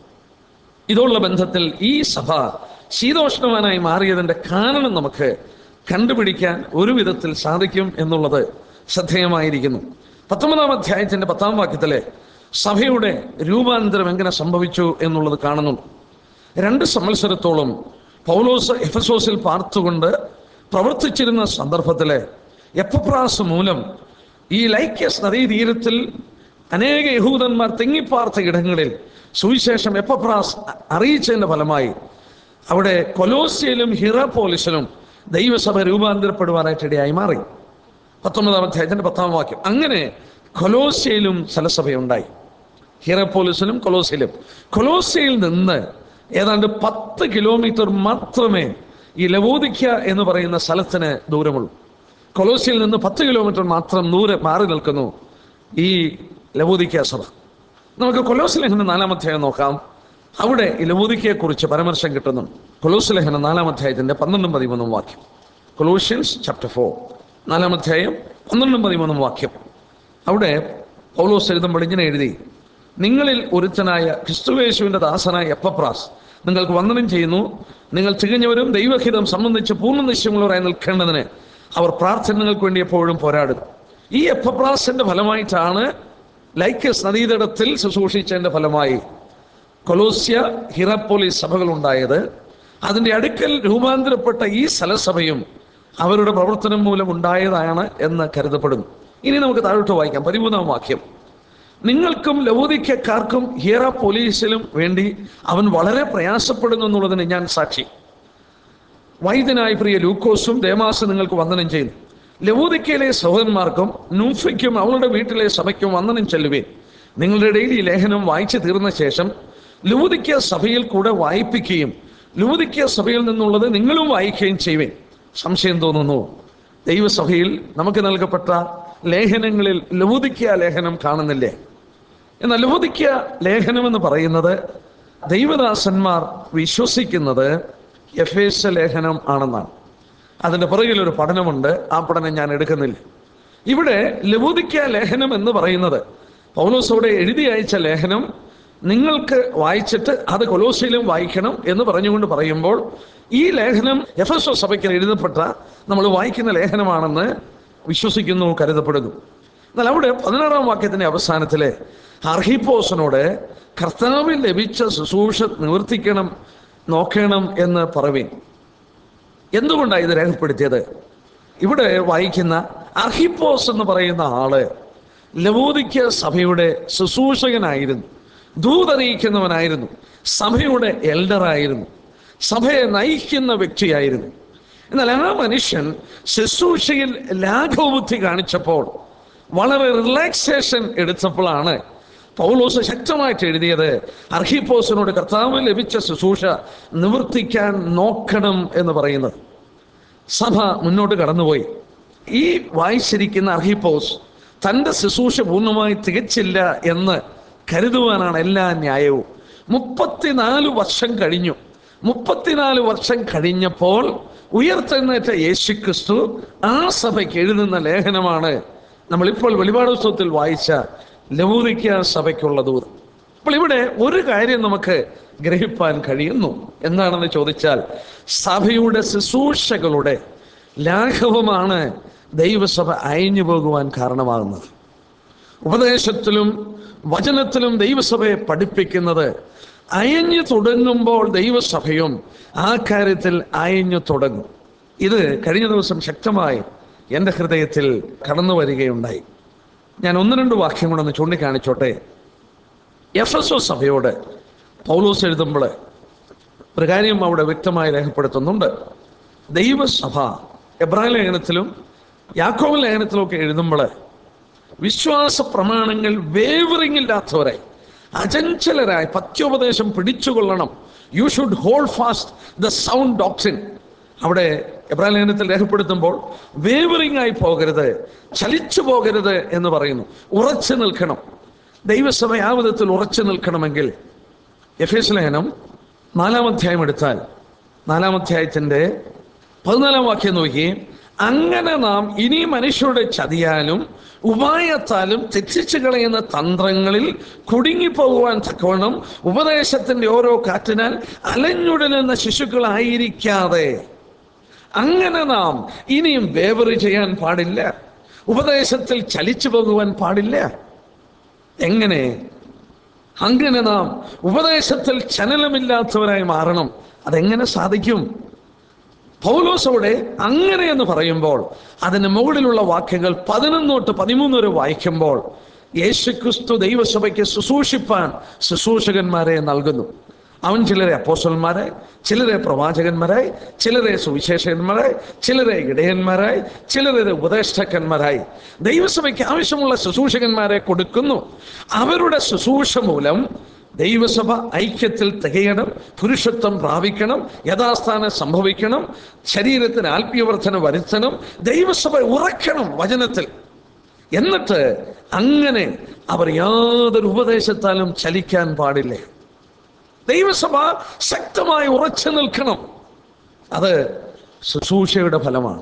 A: ഇതുള്ള ബന്ധത്തിൽ ഈ സഭ ശീതോഷ്ണവാനായി മാറിയതിൻ്റെ കാരണം നമുക്ക് കണ്ടുപിടിക്കാൻ ഒരു വിധത്തിൽ സാധിക്കും എന്നുള്ളത് ശ്രദ്ധേയമായിരിക്കുന്നു പത്തൊമ്പതാം അധ്യായത്തിന്റെ പത്താം വാക്യത്തിലെ സഭയുടെ രൂപാന്തരം എങ്ങനെ സംഭവിച്ചു എന്നുള്ളത് കാണുന്നു രണ്ട് സംവത്സരത്തോളം പൗലോസ് എഫസോസിൽ പാർത്തുകൊണ്ട് പ്രവർത്തിച്ചിരുന്ന സന്ദർഭത്തിലെ എപ്പപ്രാസ് മൂലം ഈ ലൈക്യസ് നദീതീരത്തിൽ അനേക യഹൂദന്മാർ തിങ്ങിപ്പാർത്ത ഇടങ്ങളിൽ സുവിശേഷം എപ്പപ്രാസ് അറിയിച്ചതിന്റെ ഫലമായി അവിടെ കൊലോസിയയിലും ഹിറാപോലിസിലും ദൈവസഭ രൂപാന്തരപ്പെടുവാനായിട്ട് ഇടയായി മാറി പത്തൊമ്പതാം അധ്യായത്തിന്റെ പത്താം വാക്യം അങ്ങനെ കൊലോസിയയിലും സ്ഥലസഭയുണ്ടായി ഹിറപ്പോലിസിലും കൊലോസിയിലും കൊലോസിയയിൽ നിന്ന് ഏതാണ്ട് പത്ത് കിലോമീറ്റർ മാത്രമേ ഈ ലവോദിക്ക എന്ന് പറയുന്ന സ്ഥലത്തിന് ദൂരമുള്ളൂ കൊലോസിയിൽ നിന്ന് പത്ത് കിലോമീറ്റർ മാത്രം ദൂരെ മാറി നിൽക്കുന്നു ഈ ലവോദിക്ക സഭ നമുക്ക് കൊലോസ് ലേഖനം നാലാം അധ്യായം നോക്കാം അവിടെ ഈ ലവോദിക്കയെ കുറിച്ച് പരാമർശം കിട്ടുന്നു കൊലോസ് ലേഖനം നാലാം അധ്യായത്തിന്റെ പന്ത്രണ്ടും പതിമൂന്നും വാക്യം കൊലോഷ്യൻസ് ചാപ്റ്റർ ഫോർ നാലാം അധ്യായം പന്ത്രണ്ടും പതിമൂന്നും വാക്യം അവിടെ പൗലോസ് എഴുതുമ്പോൾ ഇങ്ങനെ എഴുതി നിങ്ങളിൽ ഒരുത്തനായ ക്രിസ്തുവേശുവിന്റെ ദാസനായ എപ്പപ്രാസ് നിങ്ങൾക്ക് വന്ദനം ചെയ്യുന്നു നിങ്ങൾ തികഞ്ഞവരും ദൈവഹിതം സംബന്ധിച്ച് പൂർണ്ണ നിശ്ചയമുള്ളവരായി നിൽക്കേണ്ടതിന് അവർ പ്രാർത്ഥനകൾക്ക് വേണ്ടി എപ്പോഴും പോരാടും ഈ എപ്പപ്രാസിന്റെ ഫലമായിട്ടാണ് ലൈക്കസ് നദീതടത്തിൽ ശുശ്രൂഷിച്ചതിന്റെ ഫലമായി കൊലോസ്യ ഹിറപ്പോലിസ് സഭകൾ ഉണ്ടായത് അതിൻ്റെ അടുക്കൽ രൂപാന്തരപ്പെട്ട ഈ സ്ഥലസഭയും അവരുടെ പ്രവർത്തനം മൂലം ഉണ്ടായതാണ് എന്ന് കരുതപ്പെടുന്നു ഇനി നമുക്ക് താഴോട്ട് വായിക്കാം പതിമൂന്നാം വാക്യം നിങ്ങൾക്കും ലവോദിക്കക്കാർക്കും ഹിയറ പോലീസിലും വേണ്ടി അവൻ വളരെ പ്രയാസപ്പെടുന്നു എന്നുള്ളതിന് ഞാൻ സാക്ഷി വൈദ്യനായ പ്രിയ ലൂക്കോസും ദേമാസും നിങ്ങൾക്ക് വന്ദനം ചെയ്യുന്നു ലവോദിക്കയിലെ സഹോദരന്മാർക്കും നൂഫയ്ക്കും അവളുടെ വീട്ടിലെ സഭയ്ക്കും വന്ദനം ചെല്ലുവേൻ നിങ്ങളുടെ ഇടയിൽ ഈ ലേഖനം വായിച്ചു തീർന്ന ശേഷം ലൂദിക്ക സഭയിൽ കൂടെ വായിപ്പിക്കുകയും ലൂദിക്ക സഭയിൽ നിന്നുള്ളത് നിങ്ങളും വായിക്കുകയും ചെയ്യുവേൻ സംശയം തോന്നുന്നു ദൈവസഭയിൽ നമുക്ക് നൽകപ്പെട്ട ലേഖനങ്ങളിൽ ലൂദിക്ക ലേഖനം കാണുന്നില്ലേ എന്നാൽ ലൂദിക്ക ലേഖനം എന്ന് പറയുന്നത് ദൈവദാസന്മാർ വിശ്വസിക്കുന്നത് എഫ് എസ് ലേഖനം ആണെന്നാണ് അതിൻ്റെ പുറകിൽ ഒരു പഠനമുണ്ട് ആ പഠനം ഞാൻ എടുക്കുന്നില്ല ഇവിടെ ലബോദിക്ക ലേഖനം എന്ന് പറയുന്നത് പൗലോസോടെ എഴുതി അയച്ച ലേഖനം നിങ്ങൾക്ക് വായിച്ചിട്ട് അത് കൊലോസിയിലും വായിക്കണം എന്ന് പറഞ്ഞുകൊണ്ട് പറയുമ്പോൾ ഈ ലേഖനം എഫ് എസ് സഭയ്ക്ക് എഴുതപ്പെട്ട നമ്മൾ വായിക്കുന്ന ലേഖനമാണെന്ന് വിശ്വസിക്കുന്നു കരുതപ്പെടുന്നു എന്നാൽ അവിടെ പതിനാറാം വാക്യത്തിന്റെ അവസാനത്തിലെ അർഹിപ്പോസനോട് കർത്താവിൽ ലഭിച്ച ശുശ്രൂഷ നിവർത്തിക്കണം നോക്കണം എന്ന് പറവീൻ എന്തുകൊണ്ടാണ് ഇത് രേഖപ്പെടുത്തിയത് ഇവിടെ വായിക്കുന്ന അർഹിപ്പോസ് എന്ന് പറയുന്ന ആള് ലവോദിക്ക സഭയുടെ ശുശ്രൂഷകനായിരുന്നു ദൂതറിയിക്കുന്നവനായിരുന്നു സഭയുടെ എൽഡറായിരുന്നു സഭയെ നയിക്കുന്ന വ്യക്തിയായിരുന്നു എന്നാൽ ആ മനുഷ്യൻ ശുശ്രൂഷയിൽ ലാഘവബുദ്ധി കാണിച്ചപ്പോൾ വളരെ റിലാക്സേഷൻ എടുത്തപ്പോഴാണ് പൗലോസ് ശക്തമായിട്ട് എഴുതിയത് അർഹിപ്പോസിനോട് കർത്താവ് ലഭിച്ച ശുശ്രൂഷ നിവർത്തിക്കാൻ നോക്കണം എന്ന് പറയുന്നത് സഭ മുന്നോട്ട് കടന്നുപോയി ഈ വായിച്ചിരിക്കുന്ന അർഹിപ്പോസ് തൻ്റെ ശുശ്രൂഷ പൂർണ്ണമായി തികച്ചില്ല എന്ന് കരുതുവാനാണ് എല്ലാ ന്യായവും മുപ്പത്തിനാല് വർഷം കഴിഞ്ഞു മുപ്പത്തിനാല് വർഷം കഴിഞ്ഞപ്പോൾ ഉയർത്തെഴുന്നേറ്റ യേശുക്രിസ്തു ആ സഭയ്ക്ക് എഴുതുന്ന ലേഖനമാണ് നമ്മളിപ്പോൾ വെളിപാടോത്സവത്തിൽ വായിച്ച ലവൂദിക്ക സഭയ്ക്കുള്ള ദൂത് അപ്പോൾ ഇവിടെ ഒരു കാര്യം നമുക്ക് ഗ്രഹിപ്പാൻ കഴിയുന്നു എന്താണെന്ന് ചോദിച്ചാൽ സഭയുടെ ശുശ്രൂഷകളുടെ ലാഘവമാണ് ദൈവസഭ അയഞ്ഞു പോകുവാൻ കാരണമാകുന്നത് ഉപദേശത്തിലും വചനത്തിലും ദൈവസഭയെ പഠിപ്പിക്കുന്നത് അയഞ്ഞു തുടങ്ങുമ്പോൾ ദൈവസഭയും ആ കാര്യത്തിൽ അയഞ്ഞു തുടങ്ങും ഇത് കഴിഞ്ഞ ദിവസം ശക്തമായി എൻ്റെ ഹൃദയത്തിൽ കടന്നു വരികയുണ്ടായി ഞാൻ ഒന്ന് രണ്ട് വാക്യം കൊണ്ടൊന്ന് ചൂണ്ടിക്കാണിച്ചോട്ടെ എഫ് എസ് ഒ സഭയോട് പൗലോസ് എഴുതുമ്പോൾ ഒരു കാര്യം അവിടെ വ്യക്തമായി രേഖപ്പെടുത്തുന്നുണ്ട് ദൈവസഭ എബ്രാഹിം ലേഖനത്തിലും യാക്കോബ് ലേഖനത്തിലും ഒക്കെ എഴുതുമ്പോൾ വിശ്വാസ പ്രമാണങ്ങൾ വേവറിംഗ് ഇല്ലാത്തവരെ അചഞ്ചലരായി പത്യോപദേശം പിടിച്ചുകൊള്ളണം you should hold fast the sound doctrine അവിടെ എബ്രാഹിം ലേഖനത്തിൽ രേഖപ്പെടുത്തുമ്പോൾ വേവറിംഗ് ആയി പോകരുത് ചലിച്ചു പോകരുത് എന്ന് പറയുന്നു ഉറച്ചു നിൽക്കണം ദൈവസഭ ആ വിധത്തിൽ ഉറച്ചു നിൽക്കണമെങ്കിൽ എഫ് എസ് ലേഖനം നാലാം അധ്യായം എടുത്താൽ നാലാം അധ്യായത്തിൻ്റെ പതിനാലാം വാക്യം നോക്കി അങ്ങനെ നാം ഇനി മനുഷ്യരുടെ ചതിയാലും ഉപായത്താലും തെറ്റിച്ചു കളയുന്ന തന്ത്രങ്ങളിൽ കുടുങ്ങിപ്പോകുവാൻ തക്കവണ്ണം ഉപദേശത്തിന്റെ ഓരോ കാറ്റിനാൽ അലഞ്ഞുടലുന്ന ശിശുക്കളായിരിക്കാതെ അങ്ങനെ നാം ഇനിയും വേവറ് ചെയ്യാൻ പാടില്ല ഉപദേശത്തിൽ ചലിച്ചു പോകുവാൻ പാടില്ല എങ്ങനെ അങ്ങനെ നാം ഉപദേശത്തിൽ ചലനമില്ലാത്തവരായി മാറണം അതെങ്ങനെ സാധിക്കും പൗലോസോടെ അങ്ങനെ എന്ന് പറയുമ്പോൾ അതിന് മുകളിലുള്ള വാക്യങ്ങൾ പതിനൊന്ന് തൊട്ട് പതിമൂന്ന് വരെ വായിക്കുമ്പോൾ യേശുക്രിസ്തു ദൈവസഭയ്ക്ക് ശുശ്രൂഷിപ്പാൻ ശുശ്രൂഷകന്മാരെ നൽകുന്നു അവൻ ചിലരെ അപ്പോസ്റ്റലന്മാരെ ചിലരെ പ്രവാചകന്മാരായി ചിലരെ സുവിശേഷകന്മാരായി ചിലരെ ഇടയന്മാരായി ചിലരെ ഉപദേഷ്ടാക്കന്മാരായി ദൈവസഭയ്ക്ക് ആവശ്യമുള്ള ശുശ്രൂഷകന്മാരെ കൊടുക്കുന്നു അവരുടെ ശുശ്രൂഷ മൂലം ദൈവസഭ ഐക്യത്തിൽ തികയണം പുരുഷത്വം പ്രാപിക്കണം യഥാസ്ഥാനം സംഭവിക്കണം ശരീരത്തിന് ആത്മീയവർദ്ധന വരുത്തണം ദൈവസഭ ഉറക്കണം വചനത്തിൽ എന്നിട്ട് അങ്ങനെ അവർ യാതൊരു ഉപദേശത്താലും ചലിക്കാൻ പാടില്ലേ ദൈവസഭ ശക്തമായി ഉറച്ചു നിൽക്കണം അത് ശുശ്രൂഷയുടെ ഫലമാണ്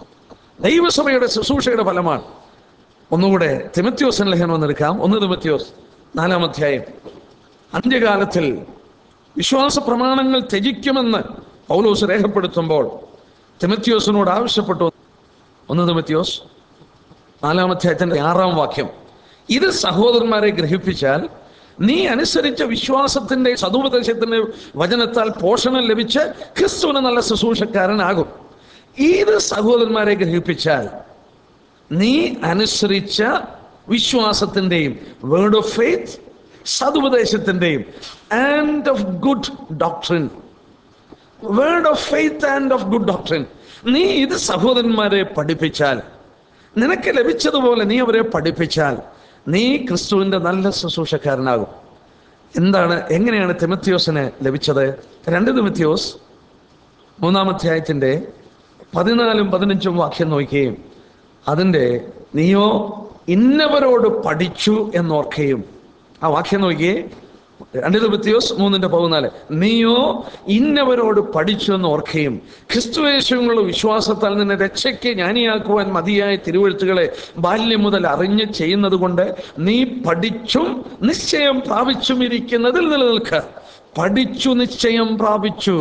A: ദൈവസഭയുടെ ശുശ്രൂഷയുടെ ഫലമാണ് ഒന്നുകൂടെ തിമത്യോസിന് ലേഖനം ഒന്നെടുക്കാം ഒന്ന് തിമത്യോസ് നാലാം അധ്യായം അന്ത്യകാലത്തിൽ വിശ്വാസ പ്രമാണങ്ങൾ ത്യജിക്കുമെന്ന് പൗലോസ് രേഖപ്പെടുത്തുമ്പോൾ തിമത്യോസിനോട് ആവശ്യപ്പെട്ടു ഒന്ന് തിമത്യോസ് നാലാമധ്യായത്തിന്റെ ആറാം വാക്യം ഇത് സഹോദരന്മാരെ ഗ്രഹിപ്പിച്ചാൽ നീ അനുസരിച്ച വിശ്വാസത്തിന്റെ സതുപദേശത്തിന്റെ വചനത്താൽ പോഷണം ലഭിച്ച് ക്രിസ്തുവിന് നല്ല ശുശ്രൂഷക്കാരനാകും ഇത് സഹോദരന്മാരെ ഗ്രഹിപ്പിച്ചാൽ നീ അനുസരിച്ച വിശ്വാസത്തിന്റെയും വേർഡ് ഓഫ് ഫെയ്ത്ത് സതുപദേശത്തിന്റെയും and of good doctrine word of faith and of good doctrine നീ ഇത് സഹോദരന്മാരെ പഠിപ്പിച്ചാൽ നിനക്ക് ലഭിച്ചതുപോലെ നീ അവരെ പഠിപ്പിച്ചാൽ നീ ക്രിസ്തുവിന്റെ നല്ല ശുശ്രൂഷക്കാരനാകും എന്താണ് എങ്ങനെയാണ് തിമത്യോസിന് ലഭിച്ചത് രണ്ട് തിമത്യോസ് മൂന്നാമധ്യായത്തിന്റെ പതിനാലും പതിനഞ്ചും വാക്യം നോക്കുകയും അതിൻ്റെ നീയോ ഇന്നവരോട് പഠിച്ചു എന്നോർക്കുകയും ആ വാക്യം നോക്കിയേ രണ്ട് തിമത്യോസ് മൂന്നിന്റെ പതിനാല് നീയോ ഇന്നവരോട് പഠിച്ചു എന്ന് ഓർക്കുകയും ക്രിസ്തുവേശങ്ങളുടെ വിശ്വാസത്താൽ നിന്നെ രക്ഷയ്ക്ക് ജ്ഞാനിയാക്കുവാൻ മതിയായ തിരുവഴുത്തുകളെ ബാല്യം മുതൽ അറിഞ്ഞ് ചെയ്യുന്നത് കൊണ്ട് നീ പഠിച്ചും നിശ്ചയം പ്രാപിച്ചും ഇരിക്കുന്നതിൽ നിലനിൽക്കുക പഠിച്ചു നിശ്ചയം പ്രാപിച്ചു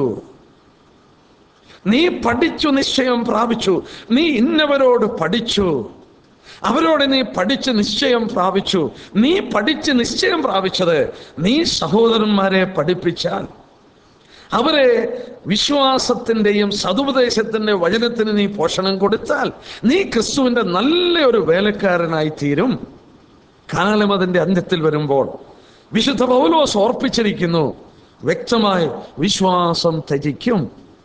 A: നീ പഠിച്ചു നിശ്ചയം പ്രാപിച്ചു നീ ഇന്നവരോട് പഠിച്ചു അവരോട് നീ പഠിച്ച് നിശ്ചയം പ്രാപിച്ചു നീ പഠിച്ച് നിശ്ചയം പ്രാപിച്ചത് നീ സഹോദരന്മാരെ പഠിപ്പിച്ചാൽ അവരെ വിശ്വാസത്തിൻ്റെയും സതുപദേശത്തിൻ്റെ വചനത്തിന് നീ പോഷണം കൊടുത്താൽ നീ ക്രിസ്തുവിൻ്റെ നല്ല ഒരു വേലക്കാരനായി തീരും കാലം അതിൻ്റെ അന്ത്യത്തിൽ വരുമ്പോൾ വിശുദ്ധ പൗലോസ് ഓർപ്പിച്ചിരിക്കുന്നു വ്യക്തമായി വിശ്വാസം ത്യജിക്കും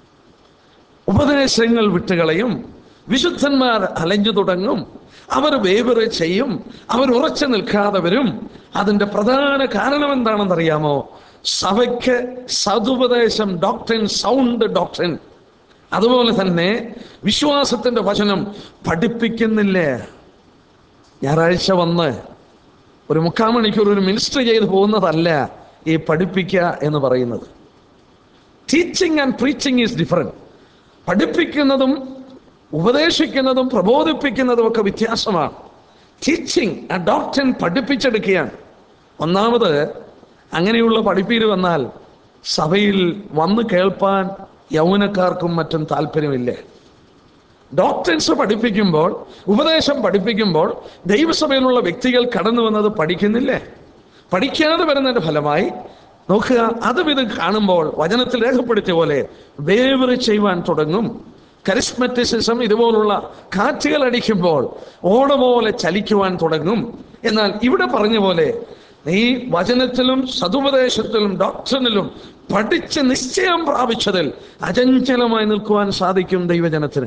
A: ഉപദേശങ്ങൾ വിട്ടുകളയും വിശുദ്ധന്മാർ അലഞ്ഞു തുടങ്ങും അവർ വേവറ് ചെയ്യും അവർ ഉറച്ചു നിൽക്കാതെ വരും അതിന്റെ പ്രധാന കാരണം എന്താണെന്നറിയാമോ സഭയ്ക്ക് സതുപദേശം ഡോക്ടറിൻ സൗണ്ട് ഡോക്ടറിൻ അതുപോലെ തന്നെ വിശ്വാസത്തിന്റെ വചനം പഠിപ്പിക്കുന്നില്ലേ ഞായറാഴ്ച വന്ന് ഒരു മുക്കാൽ മണിക്കൂർ ഒരു മിനിസ്റ്റർ ചെയ്ത് പോകുന്നതല്ല ഈ പഠിപ്പിക്കുക എന്ന് പറയുന്നത് teaching and preaching is different പഠിപ്പിക്കുന്നതും ഉപദേശിക്കുന്നതും പ്രബോധിപ്പിക്കുന്നതും ഒക്കെ വ്യത്യാസമാണ് ടീച്ചിങ് ആ ഡോക്ടൻ പഠിപ്പിച്ചെടുക്കുകയാണ് ഒന്നാമത് അങ്ങനെയുള്ള പഠിപ്പീര് വന്നാൽ സഭയിൽ വന്ന് കേൾപ്പാൻ യൗവനക്കാർക്കും മറ്റും താല്പര്യമില്ലേ ഡോക്ടേഴ്സ് പഠിപ്പിക്കുമ്പോൾ ഉപദേശം പഠിപ്പിക്കുമ്പോൾ ദൈവസഭയിലുള്ള വ്യക്തികൾ കടന്നു വന്നത് പഠിക്കുന്നില്ലേ പഠിക്കാതെ വരുന്നതിന്റെ ഫലമായി നോക്കുക അതും ഇത് കാണുമ്പോൾ വചനത്തിൽ രേഖപ്പെടുത്തിയ പോലെ വേവറി ചെയ്യുവാൻ തുടങ്ങും കരിസ്മറ്റിസിസം ഇതുപോലുള്ള കാറ്റുകൾ അടിക്കുമ്പോൾ ഓട പോലെ ചലിക്കുവാൻ തുടങ്ങും എന്നാൽ ഇവിടെ പറഞ്ഞ പോലെ ഈ വചനത്തിലും സതുപദേശത്തിലും ഡോക്ടറിനിലും പഠിച്ച് നിശ്ചയം പ്രാപിച്ചതിൽ അചഞ്ചലമായി നിൽക്കുവാൻ സാധിക്കും ദൈവജനത്തിന്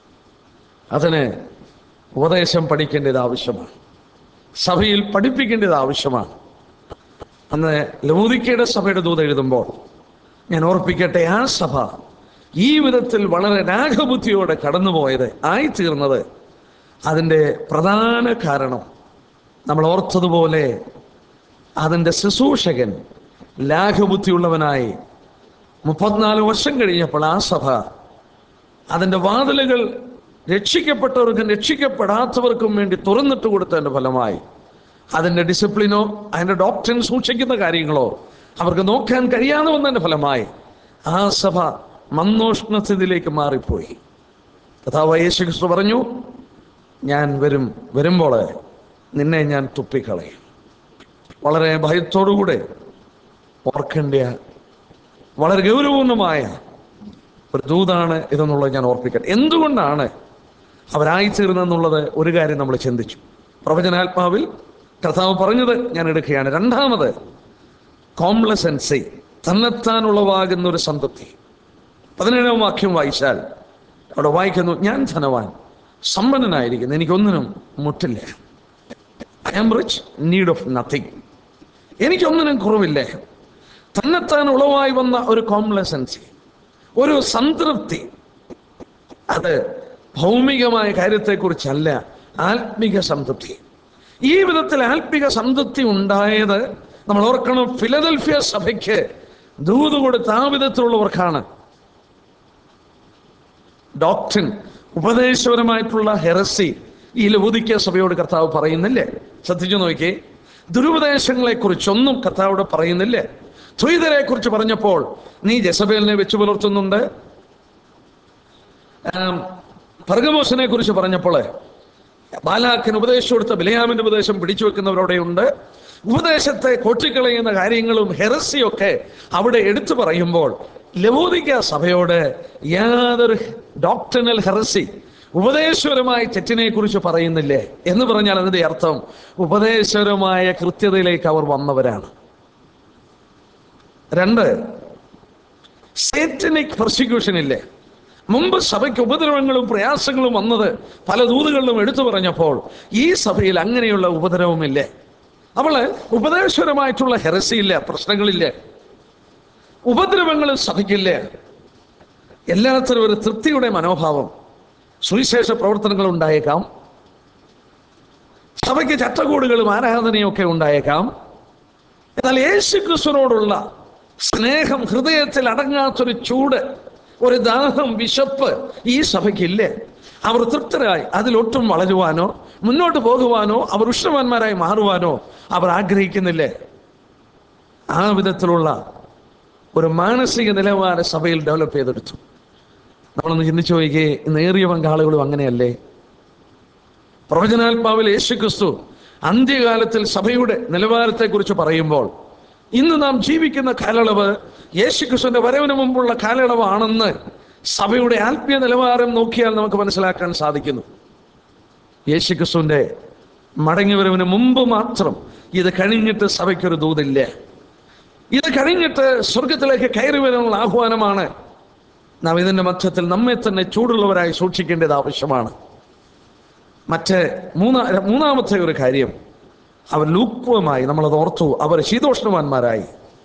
A: അതിന് ഉപദേശം പഠിക്കേണ്ടത് ആവശ്യമാണ് സഭയിൽ പഠിപ്പിക്കേണ്ടത് ആവശ്യമാണ് അന്ന് ലൗദിക്കയുടെ സഭയുടെ ദൂത് എഴുതുമ്പോൾ ഞാൻ ഓർപ്പിക്കട്ടെ ആ സഭ ഈ വിധത്തിൽ വളരെ രാഗബുദ്ധിയോടെ കടന്നുപോയത് ആയിത്തീർന്നത് അതിൻ്റെ പ്രധാന കാരണം നമ്മൾ ഓർത്തതുപോലെ അതിൻ്റെ ശുശ്രൂഷകൻ ലാഘബുദ്ധിയുള്ളവനായി മുപ്പത്തിനാല് വർഷം കഴിഞ്ഞപ്പോൾ ആ സഭ അതിൻ്റെ വാതിലുകൾ രക്ഷിക്കപ്പെട്ടവർക്കും രക്ഷിക്കപ്പെടാത്തവർക്കും വേണ്ടി തുറന്നിട്ട് കൊടുത്തതിൻ്റെ ഫലമായി അതിൻ്റെ ഡിസിപ്ലിനോ അതിൻ്റെ ഡോക്ടറിൻ സൂക്ഷിക്കുന്ന കാര്യങ്ങളോ അവർക്ക് നോക്കാൻ കഴിയാതെ വന്നതിൻ്റെ ഫലമായി ആ സഭ മന്നോഷ്ണസ്ഥിതിയിലേക്ക് മാറിപ്പോയി കഥാവ് യേശു ക്രിസ്തു പറഞ്ഞു ഞാൻ വരും വരുമ്പോൾ നിന്നെ ഞാൻ തുപ്പിക്കളയും വളരെ ഭയത്തോടുകൂടെ ഓർക്കേണ്ട വളരെ ഗൗരവപൂർണമായ ഒരു ദൂതാണ് ഇതെന്നുള്ളത് ഞാൻ ഓർപ്പിക്കട്ടെ എന്തുകൊണ്ടാണ് അവരായിത്തീർന്നെന്നുള്ളത് ഒരു കാര്യം നമ്മൾ ചിന്തിച്ചു പ്രവചനാത്മാവിൽ കർത്താവ് പറഞ്ഞത് ഞാൻ എടുക്കുകയാണ് രണ്ടാമത് കോംപ്ലസൻസി തന്നെത്താൻ ഉളവാകുന്ന ഒരു സംതൃപ്തി പതിനേഴാം വാക്യം വായിച്ചാൽ അവിടെ വായിക്കുന്നു ഞാൻ ധനവാൻ സമ്പന്നനായിരിക്കുന്നു എനിക്കൊന്നിനും മുട്ടില്ല I am rich need of nothing എനിക്കൊന്നിനും കുറവില്ലേ തന്നെത്താൻ ഉളവായി വന്ന ഒരു കോംപ്ലസൻസി ഒരു സംതൃപ്തി അത് ഭൗമികമായ കാര്യത്തെക്കുറിച്ചല്ല ആത്മിക സംതൃപ്തി ഈ വിധത്തിൽ ആത്മിക സംതൃപ്തി ഉണ്ടായത് നമ്മൾ ഓർക്കണം ഫിലദൽഫിയ സഭയ്ക്ക് ദൂത് കൊടുത്ത ആ വിധത്തിലുള്ളവർക്കാണ് ഡോക്ടറിൻ ഉപദേശപരമായിട്ടുള്ള ഹെറസി ഈ ലബോദിക്ക സഭയോട് കർത്താവ് പറയുന്നില്ലേ ശ്രദ്ധിച്ചു നോക്കിയേ ദുരുപദേശങ്ങളെ കുറിച്ചൊന്നും കർത്താവോട് പറയുന്നില്ലേ ദ്വൈതരെ കുറിച്ച് പറഞ്ഞപ്പോൾ നീ ജസബേലിനെ വെച്ച് പുലർത്തുന്നുണ്ട് പർഗമോസിനെ കുറിച്ച് പറഞ്ഞപ്പോൾ ബാലാക്കിന് ഉപദേശം കൊടുത്ത ബിലയാമിന്റെ ഉപദേശം പിടിച്ചു വെക്കുന്നവരവിടെയുണ്ട് ഉപദേശത്തെ കൊട്ടിക്കളയുന്ന കാര്യങ്ങളും ഹെറസിയൊക്കെ അവിടെ എടുത്തു പറയുമ്പോൾ ലവോദിക്ക സഭയോട് യാതൊരു ഡോക്ടറിനൽ ഹെറസി ഉപദേശപരമായ തെറ്റിനെ കുറിച്ച് പറയുന്നില്ലേ എന്ന് പറഞ്ഞാൽ അതിന്റെ അർത്ഥം ഉപദേശപരമായ കൃത്യതയിലേക്ക് അവർ വന്നവരാണ് രണ്ട് സേറ്റനിക് പ്രോസിക്യൂഷൻ ഇല്ലേ മുമ്പ് സഭയ്ക്ക് ഉപദ്രവങ്ങളും പ്രയാസങ്ങളും വന്നത് പല ദൂതുകളിലും എടുത്തു പറഞ്ഞപ്പോൾ ഈ സഭയിൽ അങ്ങനെയുള്ള ഉപദ്രവമില്ലേ അവള് ഉപദേശപരമായിട്ടുള്ള ഹെറസിയില്ല പ്രശ്നങ്ങളില്ല ഉപദ്രവങ്ങൾ സഭയ്ക്കില്ല എല്ലാത്തരം ഒരു തൃപ്തിയുടെ മനോഭാവം സുവിശേഷ പ്രവർത്തനങ്ങൾ ഉണ്ടായേക്കാം സഭയ്ക്ക് ചട്ടക്കൂടുകളും ആരാധനയും ഒക്കെ ഉണ്ടായേക്കാം എന്നാൽ യേശു ക്രിസ്തുവിനോടുള്ള സ്നേഹം ഹൃദയത്തിൽ അടങ്ങാത്തൊരു ചൂട് ഒരു ദാഹം വിശപ്പ് ഈ സഭയ്ക്കില്ലേ അവർ തൃപ്തരായി അതിലൊട്ടും വളരുവാനോ മുന്നോട്ട് പോകുവാനോ അവർ ഉഷ്ണവാന്മാരായി മാറുവാനോ അവർ ആഗ്രഹിക്കുന്നില്ലേ ആ വിധത്തിലുള്ള ഒരു മാനസിക നിലവാര സഭയിൽ ഡെവലപ്പ് ചെയ്തെടുത്തു നമ്മളൊന്ന് ചിന്തിച്ചു നോക്കിയേ നേറിയ പങ്കാളുകളും അങ്ങനെയല്ലേ പ്രവചനാത്മാവിൽ യേശു ക്രിസ്തു അന്ത്യകാലത്തിൽ സഭയുടെ നിലവാരത്തെക്കുറിച്ച് പറയുമ്പോൾ ഇന്ന് നാം ജീവിക്കുന്ന കാലയളവ് യേശു ക്രിസ്തുവിന്റെ വരവിന് മുമ്പുള്ള കാലയളവാണെന്ന് സഭയുടെ ആത്മീയ നിലവാരം നോക്കിയാൽ നമുക്ക് മനസ്സിലാക്കാൻ സാധിക്കുന്നു യേശു ക്രിസ്തുവിന്റെ മടങ്ങിവരവിന് മുമ്പ് മാത്രം ഇത് കഴിഞ്ഞിട്ട് സഭയ്ക്കൊരു ദൂതില്ല ഇത് കഴിഞ്ഞിട്ട് സ്വർഗത്തിലേക്ക് കയറി വരാനുള്ള ആഹ്വാനമാണ് നാം ഇതിന്റെ മധ്യത്തിൽ നമ്മെ തന്നെ ചൂടുള്ളവരായി സൂക്ഷിക്കേണ്ടത് ആവശ്യമാണ് മറ്റ് മൂന്നാ മൂന്നാമത്തെ ഒരു കാര്യം അവർ ലൂക്വമായി നമ്മളത് ഓർത്തു അവർ ശീതോഷ്ണവാന്മാരായി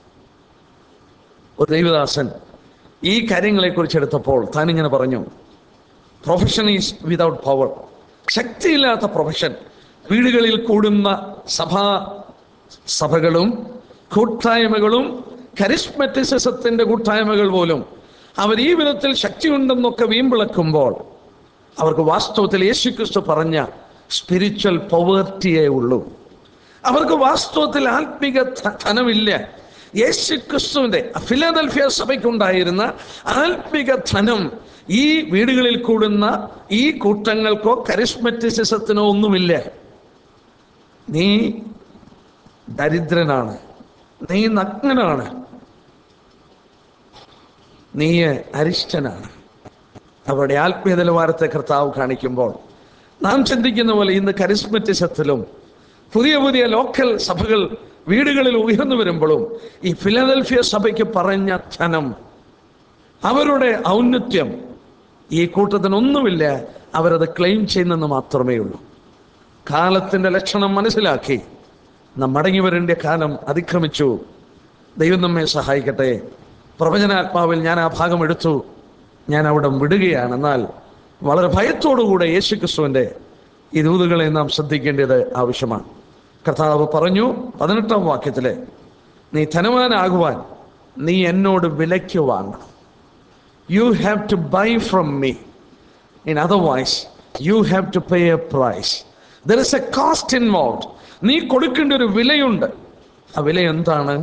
A: ഒരു ദൈവദാസൻ ഈ കാര്യങ്ങളെ കുറിച്ച് എടുത്തപ്പോൾ താൻ ഇങ്ങനെ പറഞ്ഞു പ്രൊഫഷൻ ഈസ് വിതൗട്ട് പവർ ശക്തിയില്ലാത്ത പ്രൊഫഷൻ വീടുകളിൽ കൂടുന്ന സഭാ സഭകളും കൂട്ടായ്മകളും കരിസ്മറ്റിസിസത്തിന്റെ കൂട്ടായ്മകൾ പോലും അവർ ഈ വിധത്തിൽ ശക്തിയുണ്ടെന്നൊക്കെ വീമ്പിളക്കുമ്പോൾ അവർക്ക് വാസ്തവത്തിൽ യേശുക്രിസ്തു പറഞ്ഞ സ്പിരിച്വൽ പവേർട്ടിയേ ഉള്ളൂ അവർക്ക് വാസ്തവത്തിൽ ആത്മിക ധ- ധനമില്ല യേശുക്രിസ്തുവിന്റെ ഫിലദൽഫിയ സഭയ്ക്കുണ്ടായിരുന്ന ആത്മിക ധനം ഈ വീടുകളിൽ കൂടുന്ന ഈ കൂട്ടങ്ങൾക്കോ കരിസ്മറ്റിസിസത്തിനോ ഒന്നുമില്ല നീ ദരിദ്രനാണ് നീ നഗ്നനാണ് നീ അരിഷ്ടനാണ് അവരുടെ ആത്മീയ നിലവാരത്തെ കർത്താവ് കാണിക്കുമ്പോൾ നാം ചിന്തിക്കുന്ന പോലെ ഇന്ന് കരിസ്മറ്റിസത്തിലും പുതിയ പുതിയ ലോക്കൽ സഭകൾ വീടുകളിൽ ഉയർന്നു വരുമ്പോഴും ഈ ഫിലദൽഫിയ സഭയ്ക്ക് പറഞ്ഞ ധനം അവരുടെ ഔന്നത്യം ഈ കൂട്ടത്തിനൊന്നുമില്ല അവരത് ക്ലെയിം ചെയ്യുന്നെന്ന് മാത്രമേ ഉള്ളൂ കാലത്തിന്റെ ലക്ഷണം മനസ്സിലാക്കി നാം മടങ്ങി വരേണ്ട കാലം അതിക്രമിച്ചു ദൈവം നമ്മെ സഹായിക്കട്ടെ പ്രവചനാത്മാവിൽ ഞാൻ ആ ഭാഗം എടുത്തു ഞാൻ അവിടെ വിടുകയാണ് എന്നാൽ വളരെ ഭയത്തോടുകൂടെ യേശു ക്രിസ്തുവിൻ്റെ ഈ ദൂതുകളെ നാം ശ്രദ്ധിക്കേണ്ടത് ആവശ്യമാണ് കർത്താവ് പറഞ്ഞു പതിനെട്ടാം വാക്യത്തിലെ നീ ധനവാനാകുവാൻ നീ എന്നോട് വിലയ്ക്ക് വാങ്ങണം you have to buy from me in otherwise you have to pay a price there is a cost involve നീ കൊടുക്കേണ്ട ഒരു വിലയുണ്ട് ആ വില എന്താണ്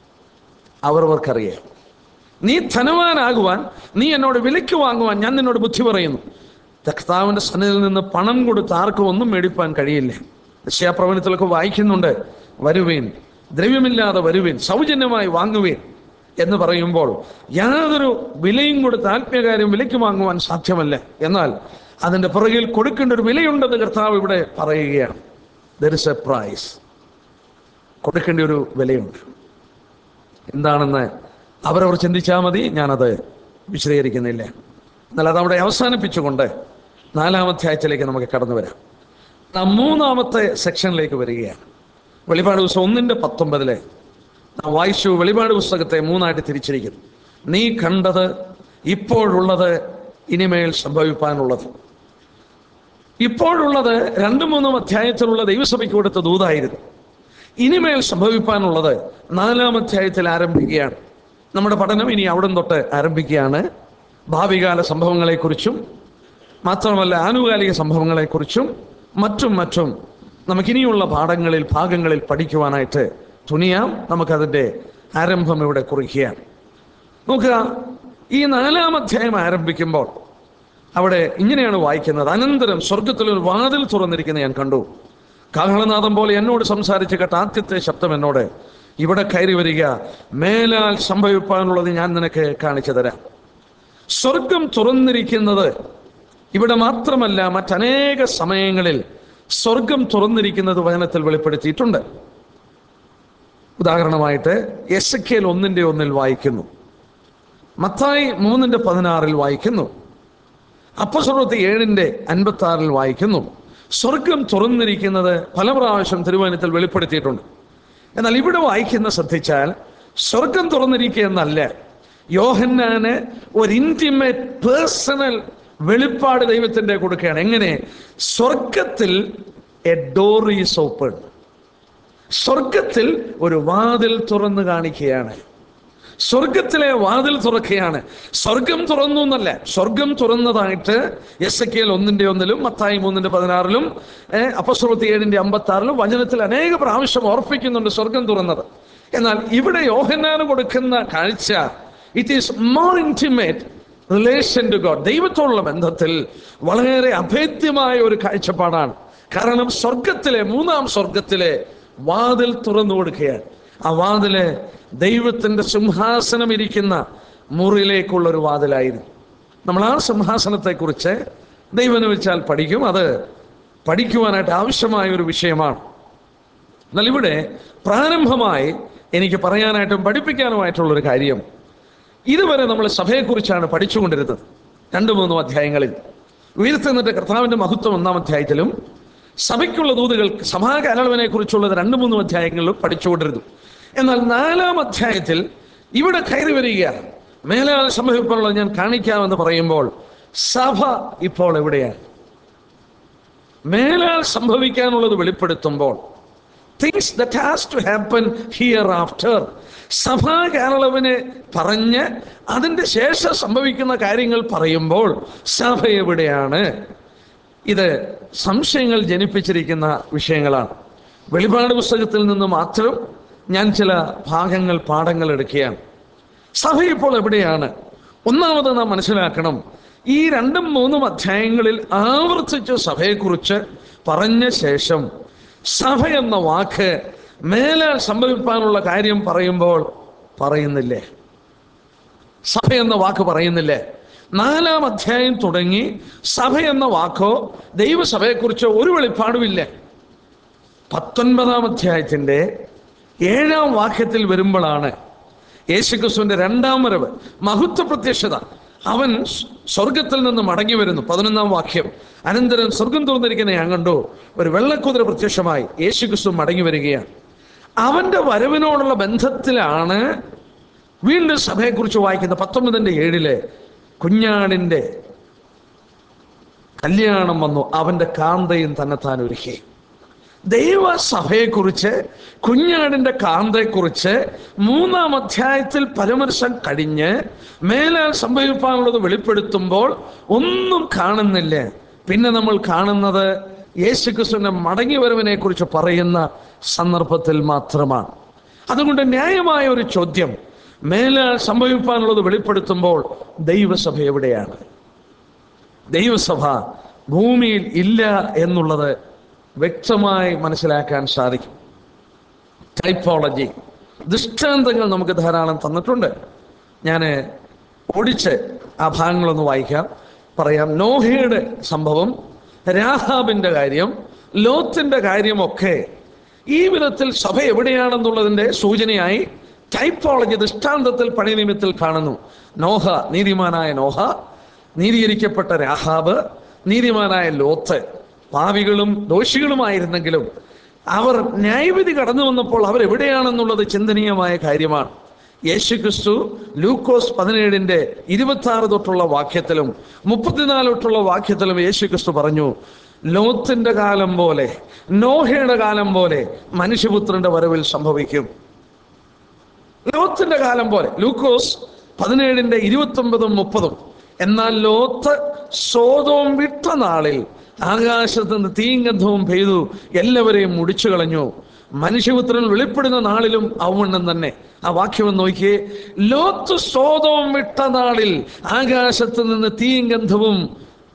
A: അവരവർക്കറിയാം നീ ധനവാനാകുവാൻ നീ എന്നോട് വിലയ്ക്ക് വാങ്ങുവാൻ ഞാൻ നിന്നോട് ബുദ്ധി പറയുന്നു കർത്താവിന്റെ സന്നിധിയിൽ നിന്ന് പണം കൊടുത്ത് ആർക്കും ഒന്നും മേടിപ്പാൻ കഴിയില്ല രക്ഷാപ്രവണത്തിലൊക്കെ വായിക്കുന്നുണ്ട് വരുവീൻ ദ്രവ്യമില്ലാതെ വരുവീൻ സൗജന്യമായി വാങ്ങുവീൻ എന്ന് പറയുമ്പോൾ യാതൊരു വിലയും കൊടുത്ത് ആത്മീയകാര്യം വിലയ്ക്ക് വാങ്ങുവാൻ സാധ്യമല്ല എന്നാൽ അതിന്റെ പുറകിൽ കൊടുക്കേണ്ട ഒരു വിലയുണ്ടെന്ന് കർത്താവ് ഇവിടെ പറയുകയാണ് ദർ ഇസ് എ പ്രൈസ് കൊടുക്കേണ്ട ഒരു വിലയുണ്ട് എന്താണെന്ന് അവരവർ ചിന്തിച്ചാൽ മതി ഞാനത് വിശദീകരിക്കുന്നില്ല എന്നാൽ അത് അവിടെ അവസാനിപ്പിച്ചുകൊണ്ട് നാലാമത്തെ ആഴ്ചയിലേക്ക് നമുക്ക് കടന്നു വരാം നാം മൂന്നാമത്തെ സെക്ഷനിലേക്ക് വരികയാണ് വെളിപാട് ദിവസം ഒന്നിൻ്റെ പത്തൊമ്പതിലെ നാം വായിച്ചു വെളിപാട് പുസ്തകത്തെ മൂന്നായിട്ട് തിരിച്ചിരിക്കുന്നു നീ കണ്ടത് ഇപ്പോഴുള്ളത് ഇനിമേൽ സംഭവിപ്പാനുള്ളത് ഇപ്പോഴുള്ളത് രണ്ടും മൂന്നും അധ്യായത്തിലുള്ള ദൈവസഭയ്ക്ക് കൊടുത്ത ദൂതായിരുന്നു ഇനിമേൽ സംഭവിപ്പാനുള്ളത് നാലാം അധ്യായത്തിൽ ആരംഭിക്കുകയാണ് നമ്മുടെ പഠനം ഇനി അവിടം തൊട്ട് ആരംഭിക്കുകയാണ് ഭാവികാല സംഭവങ്ങളെക്കുറിച്ചും മാത്രമല്ല ആനുകാലിക സംഭവങ്ങളെക്കുറിച്ചും മറ്റും മറ്റും നമുക്കിനിയുള്ള പാഠങ്ങളിൽ ഭാഗങ്ങളിൽ പഠിക്കുവാനായിട്ട് തുനിയാം നമുക്കതിൻ്റെ ആരംഭം ഇവിടെ കുറിക്കുകയാണ് നോക്കുക ഈ നാലാം അധ്യായം ആരംഭിക്കുമ്പോൾ അവിടെ ഇങ്ങനെയാണ് വായിക്കുന്നത് അനന്തരം സ്വർഗത്തിൽ ഒരു വാതിൽ തുറന്നിരിക്കുന്ന ഞാൻ കണ്ടു കാഹളനാദം പോലെ എന്നോട് സംസാരിച്ച് കേട്ട ആദ്യത്തെ ശബ്ദം എന്നോട് ഇവിടെ കയറി വരിക മേലാൽ സംഭവിപ്പാനുള്ളത് ഞാൻ നിനക്ക് കാണിച്ചു തരാം സ്വർഗം തുറന്നിരിക്കുന്നത് ഇവിടെ മാത്രമല്ല മറ്റനേക സമയങ്ങളിൽ സ്വർഗം തുറന്നിരിക്കുന്നത് വചനത്തിൽ വെളിപ്പെടുത്തിയിട്ടുണ്ട് ഉദാഹരണമായിട്ട് എസ് കെൽ ഒന്നിന്റെ ഒന്നിൽ വായിക്കുന്നു മത്തായി മൂന്നിന്റെ പതിനാറിൽ വായിക്കുന്നു അപ്പസ്വറത്ത് ഏഴിന്റെ അൻപത്തി ആറിൽ വായിക്കുന്നു സ്വർഗം തുറന്നിരിക്കുന്നത് പല പ്രാവശ്യം തിരുവനന്തപുരത്തിൽ വെളിപ്പെടുത്തിയിട്ടുണ്ട് എന്നാൽ ഇവിടെ വായിക്കുന്ന ശ്രദ്ധിച്ചാൽ സ്വർഗം തുറന്നിരിക്കുക എന്നല്ല യോഹന്നാന് ഒരു ഇന്റിമേറ്റ് പേഴ്സണൽ വെളിപ്പാട് ദൈവത്തിന്റെ കൊടുക്കുകയാണ് എങ്ങനെ സ്വർഗത്തിൽ എ ഡോർ ഈസ് ഓപ്പൺ സ്വർഗത്തിൽ ഒരു വാതിൽ തുറന്നു കാണിക്കുകയാണ് സ്വർഗത്തിലെ വാതിൽ തുറക്കുകയാണ് സ്വർഗം തുറന്നു എന്നല്ല സ്വർഗം തുറന്നതായിട്ട് എസ് എ കെൽ ഒന്നിന്റെ ഒന്നിലും മത്തായി മൂന്നിന്റെ പതിനാറിലും അപ്പസ്വലത്തി ഏഴിന്റെ അമ്പത്തി ആറിലും വചനത്തിൽ അനേക പ്രാവശ്യം ഓർപ്പിക്കുന്നുണ്ട് സ്വർഗം തുറന്നത് എന്നാൽ ഇവിടെ യോഹന്നാന് കൊടുക്കുന്ന കാഴ്ച it is more intimate relation to God ദൈവത്തോടുള്ള ബന്ധത്തിൽ വളരെ അഭേദ്യമായ ഒരു കാഴ്ചപ്പാടാണ് കാരണം സ്വർഗത്തിലെ മൂന്നാം സ്വർഗത്തിലെ വാതിൽ തുറന്നു കൊടുക്കുകയാണ് ആ വാതില് ദൈവത്തിന്റെ സിംഹാസനം ഇരിക്കുന്ന മുറിയിലേക്കുള്ള ഒരു വാതിലായിരുന്നു നമ്മൾ ആ സിംഹാസനത്തെക്കുറിച്ച് ദൈവം വെച്ചാൽ പഠിക്കും അത് പഠിക്കുവാനായിട്ട് ആവശ്യമായ ഒരു വിഷയമാണ് എന്നാൽ ഇവിടെ പ്രാരംഭമായി എനിക്ക് പറയാനായിട്ടും പഠിപ്പിക്കാനുമായിട്ടുള്ളൊരു കാര്യം ഇതുവരെ നമ്മൾ സഭയെക്കുറിച്ചാണ് പഠിച്ചുകൊണ്ടിരുന്നത് രണ്ടു മൂന്നും അധ്യായങ്ങളിൽ ഉയർത്തുന്നിട്ട് കർത്താവിന്റെ മഹത്വം ഒന്നാം അധ്യായത്തിലും സഭയ്ക്കുള്ള ദൂതുകൾ സഭാകാലളവിനെ കുറിച്ചുള്ളത് രണ്ടു മൂന്നും അധ്യായങ്ങളിലും പഠിച്ചുകൊണ്ടിരുന്നു എന്നാൽ നാലാം അധ്യായത്തിൽ ഇവിടെ കയറി വരിക മേലാൽ സംഭവിക്കാനുള്ളത് ഞാൻ കാണിക്കാമെന്ന് പറയുമ്പോൾ സഭ ഇപ്പോൾ എവിടെയാണ് മേലാൽ സംഭവിക്കാനുള്ളത് വെളിപ്പെടുത്തുമ്പോൾ things that has to happen here after സഭാ കാലളവിനെ പറഞ്ഞ് അതിൻ്റെ ശേഷം സംഭവിക്കുന്ന കാര്യങ്ങൾ പറയുമ്പോൾ സഭ എവിടെയാണ് ഇത് സംശയങ്ങൾ ജനിപ്പിച്ചിരിക്കുന്ന വിഷയങ്ങളാണ് വെളിപാട് പുസ്തകത്തിൽ നിന്ന് മാത്രം ഞാൻ ചില ഭാഗങ്ങൾ പാഠങ്ങൾ എടുക്കുകയാണ് സഭ ഇപ്പോൾ എവിടെയാണ് ഒന്നാമത് നാം മനസ്സിലാക്കണം ഈ രണ്ടും മൂന്നും അധ്യായങ്ങളിൽ ആവർത്തിച്ച് സഭയെക്കുറിച്ച് പറഞ്ഞ ശേഷം സഭ എന്ന വാക്ക് മേലെ സംഭവിക്കാനുള്ള കാര്യം പറയുമ്പോൾ പറയുന്നില്ലേ സഭ എന്ന വാക്ക് പറയുന്നില്ലേ നാലാം അധ്യായം തുടങ്ങി സഭ എന്ന വാക്കോ ദൈവസഭയെക്കുറിച്ചോ ഒരു വെളിപ്പാടുമില്ല പത്തൊൻപതാം അധ്യായത്തിന്റെ ഏഴാം വാക്യത്തിൽ വരുമ്പോഴാണ് യേശുക്രിസ്തുവിന്റെ രണ്ടാം വരവ് മഹത്വ പ്രത്യക്ഷത അവൻ സ്വർഗത്തിൽ നിന്ന് മടങ്ങി വരുന്നു പതിനൊന്നാം വാക്യം അനന്തരം സ്വർഗം തുറന്നിരിക്കുന്ന ഞാൻ കണ്ടു ഒരു വെള്ളക്കുതിര പ്രത്യക്ഷമായി യേശുക്രിസ്തു മടങ്ങി വരികയാണ് അവന്റെ വരവിനോടുള്ള ബന്ധത്തിലാണ് വീണ്ടും സഭയെക്കുറിച്ച് വായിക്കുന്ന പത്തൊമ്പതിന്റെ ഏഴില് കുഞ്ഞാടിന്റെ കല്യാണം വന്നു അവന്റെ കാന്തയും തന്നെത്താൻ ഒരുക്കി ദൈവസഭയെക്കുറിച്ച് കുഞ്ഞാടിന്റെ കാന്തയെക്കുറിച്ച് മൂന്നാം അധ്യായത്തിൽ പരമർശം കഴിഞ്ഞ് മേലാൽ സംഭവിക്കാനുള്ളത് വെളിപ്പെടുത്തുമ്പോൾ ഒന്നും കാണുന്നില്ല പിന്നെ നമ്മൾ കാണുന്നത് യേശുക്രിസ്തുവിന്റെ മടങ്ങി വരവിനെ കുറിച്ച് പറയുന്ന സന്ദർഭത്തിൽ മാത്രമാണ് അതുകൊണ്ട് ന്യായമായ ഒരു ചോദ്യം മേലാൽ സംഭവിക്കാനുള്ളത് വെളിപ്പെടുത്തുമ്പോൾ ദൈവസഭ എവിടെയാണ് ദൈവസഭ ഭൂമിയിൽ ഇല്ല എന്നുള്ളത് വ്യക്തമായി മനസ്സിലാക്കാൻ സാധിക്കും ടൈപ്പോളജി ദൃഷ്ടാന്തങ്ങൾ നമുക്ക് ധാരാളം തന്നിട്ടുണ്ട് ഞാൻ ഓടിച്ച് ആ ഭാഗങ്ങളൊന്ന് വായിക്കാം പറയാം നോഹയുടെ സംഭവം രാഹാബിന്റെ കാര്യം ലോത്തിന്റെ കാര്യമൊക്കെ ഈ വിധത്തിൽ സഭ എവിടെയാണെന്നുള്ളതിന്റെ സൂചനയായി ടൈപ്പോളജി ദൃഷ്ടാന്തത്തിൽ പണിനിമിത്തിൽ കാണുന്നു നോഹ നീതിമാനായ നോഹ നീതീകരിക്കപ്പെട്ട രാഹാബ് നീതിമാനായ ലോത്ത് പാവികളും ദോഷികളുമായിരുന്നെങ്കിലും അവർ ന്യായവിധി കടന്നു വന്നപ്പോൾ അവർ എവിടെയാണെന്നുള്ളത് ചിന്തനീയമായ കാര്യമാണ് യേശുക്രിസ്തു ലൂക്കോസ് പതിനേഴിന്റെ ഇരുപത്തി ആറ് തൊട്ടുള്ള വാക്യത്തിലും മുപ്പത്തിനാല് തൊട്ടുള്ള വാക്യത്തിലും യേശുക്രിസ്തു പറഞ്ഞു ലോത്തിന്റെ കാലം പോലെ നോഹയുടെ കാലം പോലെ മനുഷ്യപുത്രന്റെ വരവിൽ സംഭവിക്കും ലോത്തിന്റെ കാലം പോലെ ലൂക്കോസ് പതിനേഴിന്റെ ഇരുപത്തി ഒമ്പതും മുപ്പതും എന്നാൽ ലോത്ത് സോതോം വിട്ട നാളിൽ ആകാശത്ത് നിന്ന് തീങ്കന്ധവും പെയ്തു എല്ലാവരെയും മുടിച്ചു കളഞ്ഞു മനുഷ്യപുത്രൻ വെളിപ്പെടുന്ന നാളിലും അവണ്ണം തന്നെ ആ വാക്യം ഒന്ന് നോക്കിയേ ലോത്ത് സോതോം വിട്ട നാളിൽ ആകാശത്ത് നിന്ന് തീങ്കന്ധവും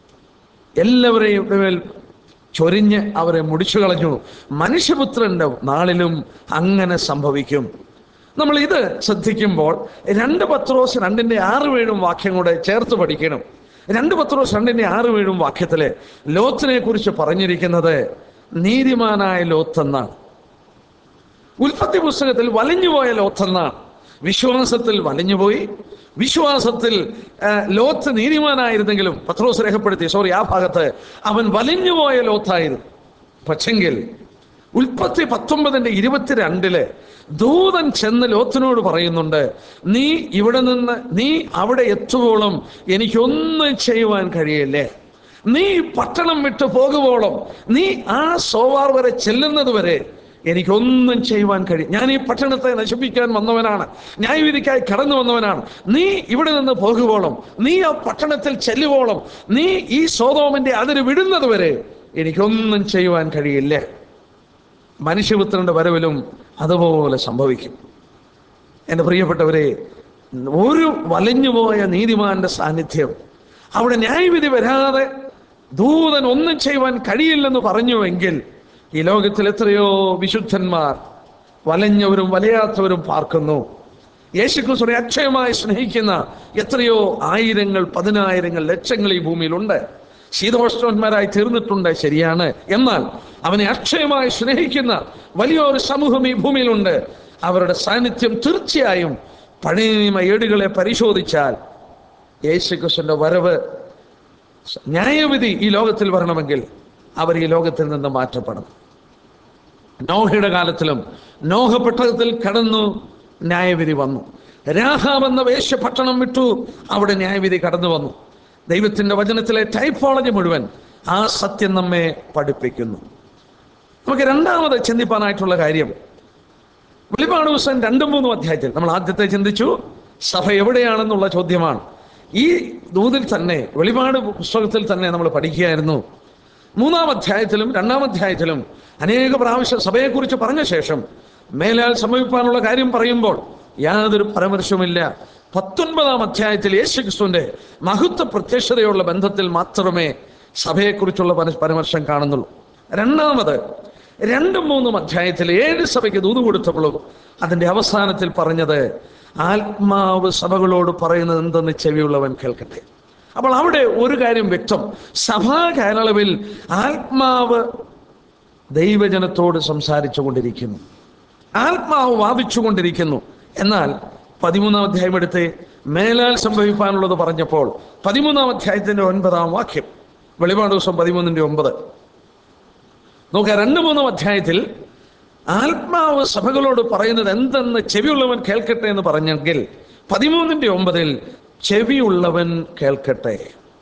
A: എല്ലാവരെയും മേൽ ചൊരിഞ്ഞ് അവരെ മുടിച്ചു കളഞ്ഞു മനുഷ്യപുത്രന്റെ നാളിലും അങ്ങനെ സംഭവിക്കും നമ്മൾ ഇത് ശ്രദ്ധിക്കുമ്പോൾ രണ്ട് പത്രോസ് രണ്ടിന്റെ ആറ് ഏഴും വാക്യം കൂടെ ചേർത്ത് പഠിക്കണം രണ്ട് പത്രോസ് രണ്ടിന്റെ ആറ് ഏഴും വാക്യത്തില് ലോത്തിനെ കുറിച്ച് പറഞ്ഞിരിക്കുന്നത് നീതിമാനായ ലോത്ത് എന്നാണ് ഉൽപ്പത്തി പുസ്തകത്തിൽ വലഞ്ഞുപോയ ലോത്തെന്നാണ് വിശ്വാസത്തിൽ വലഞ്ഞുപോയി വിശ്വാസത്തിൽ ആ, ലോത്ത് നീതിമാനായിരുന്നെങ്കിലും പത്രോസ് രേഖപ്പെടുത്തി സോറി ആ ഭാഗത്ത് അവൻ വലഞ്ഞുപോയ ലോത്തായിരുന്നു പക്ഷെങ്കിൽ ഉൽപ്പത്തി പത്തൊമ്പതിന്റെ ഇരുപത്തിരണ്ടില് ദൂതൻ ചെന്ന് ലോത്തിനോട് പറയുന്നുണ്ട് നീ ഇവിടെ നിന്ന് നീ അവിടെ എത്തുവോളം എനിക്കൊന്നും ചെയ്യുവാൻ കഴിയില്ലേ നീ പട്ടണം വിട്ടു പോകുവോളം നീ ആ സോവാർ വരെ ചെല്ലുന്നത് വരെ എനിക്കൊന്നും ചെയ്യുവാൻ കഴിയും ഞാൻ ഈ പട്ടണത്തെ നശിപ്പിക്കാൻ വന്നവനാണ് ന്യായവിധിക്കായി കടന്നു വന്നവനാണ് നീ ഇവിടെ നിന്ന് പോകുവോളം നീ ആ പട്ടണത്തിൽ ചെല്ലുവോളം നീ ഈ സോതോമിന്റെ അതിര് വിടുന്നത് വരെ എനിക്കൊന്നും ചെയ്യുവാൻ കഴിയില്ല മനുഷ്യപുത്രന്റെ വരവിലും അതുപോലെ സംഭവിക്കും എൻ്റെ പ്രിയപ്പെട്ടവരെ ഒരു വലഞ്ഞുപോയ നീതിമാന്റെ സാന്നിധ്യം അവിടെ ന്യായവിധി വരാതെ ദൂതൻ ഒന്നും ചെയ്യുവാൻ കഴിയില്ലെന്ന് പറഞ്ഞുവെങ്കിൽ ഈ ലോകത്തിൽ എത്രയോ വിശുദ്ധന്മാർ വലഞ്ഞവരും വലയാത്തവരും പാർക്കുന്നു യേശുക്രിസ്തുവിനെ അക്ഷയമായി സ്നേഹിക്കുന്ന എത്രയോ ആയിരങ്ങൾ പതിനായിരങ്ങൾ ലക്ഷങ്ങൾ ഈ ഭൂമിയിലുണ്ട് ശീതോഷ്ണന്മാരായി തീർന്നിട്ടുണ്ട് ശരിയാണ് എന്നാൽ അവനെ അക്ഷയമായി സ്നേഹിക്കുന്ന വലിയൊരു സമൂഹം ഈ ഭൂമിയിലുണ്ട് അവരുടെ സാന്നിധ്യം തീർച്ചയായും പഴയ നിയമ ഏടുകളെ പരിശോധിച്ചാൽ യേശുക്രിസ്തുവിന്റെ വരവ് ന്യായവിധി ഈ ലോകത്തിൽ വരണമെങ്കിൽ അവർ ഈ ലോകത്തിൽ നിന്ന് മാറ്റപ്പെടണം നോഹയുടെ കാലത്തിലും നോഹ പെട്ടകത്തിൽ കടന്നു ന്യായവിധി വന്നു രാഹാബ് എന്ന വേശ്യ പട്ടണം വിട്ടു അവിടെ ന്യായവിധി കടന്നു വന്നു ദൈവത്തിന്റെ വചനത്തിലെ ടൈപ്പോളജി മുഴുവൻ ആ സത്യം നമ്മെ പഠിപ്പിക്കുന്നു നമുക്ക് രണ്ടാമത് ചിന്തിപ്പാനായിട്ടുള്ള കാര്യം വെളിപാട് ദിവസം രണ്ടും മൂന്നും അധ്യായത്തിൽ നമ്മൾ ആദ്യത്തെ ചിന്തിച്ചു സഭ എവിടെയാണെന്നുള്ള ചോദ്യമാണ് ഈ ദൂതിൽ തന്നെ വെളിപാട് പുസ്തകത്തിൽ തന്നെ നമ്മൾ പഠിക്കുകയായിരുന്നു മൂന്നാം അധ്യായത്തിലും രണ്ടാം അധ്യായത്തിലും അനേക പ്രാവശ്യം സഭയെക്കുറിച്ച് പറഞ്ഞ ശേഷം മേലാൽ സമീപിക്കാനുള്ള കാര്യം പറയുമ്പോൾ യാതൊരു പരാമർശവുമില്ല പത്തൊൻപതാം അധ്യായത്തിൽ യേശുക്രിസ്തുവിന്റെ മഹത്വ പ്രത്യക്ഷതയുള്ള ബന്ധത്തിൽ മാത്രമേ സഭയെക്കുറിച്ചുള്ള പര- പരാമർശം കാണുന്നുള്ളൂ രണ്ടാമത് രണ്ടും മൂന്നും അധ്യായത്തിൽ ഏഴ് സഭയ്ക്ക് ദൂത് കൊടുത്തപ്പോഴും അതിന്റെ അവസാനത്തിൽ പറഞ്ഞത് ആത്മാവ് സഭകളോട് പറയുന്നത് എന്തെന്ന് ചെവിയുള്ളവൻ കേൾക്കട്ടെ അപ്പോൾ അവിടെ ഒരു കാര്യം വ്യക്തം സഭാ കാലയളവിൽ ആത്മാവ് ദൈവജനത്തോട് സംസാരിച്ചു കൊണ്ടിരിക്കുന്നു ആത്മാവ് വാദിച്ചു കൊണ്ടിരിക്കുന്നു എന്നാൽ പതിമൂന്നാം അധ്യായം എടുത്ത് മേലാൽ സംഭവിക്കാനുള്ളത് പറഞ്ഞപ്പോൾ പതിമൂന്നാം അധ്യായത്തിന്റെ ഒൻപതാം വാക്യം വെളിപാട് ദിവസം പതിമൂന്നിന്റെ ഒമ്പത് നോക്കുക രണ്ട് മൂന്നാം അധ്യായത്തിൽ ആത്മാവ് സഭകളോട് പറയുന്നത് എന്തെന്ന് ചെവിയുള്ളവൻ കേൾക്കട്ടെ എന്ന് പറഞ്ഞെങ്കിൽ പതിമൂന്നിന്റെ ഒമ്പതിൽ ചെവിയുള്ളവൻ കേൾക്കട്ടെ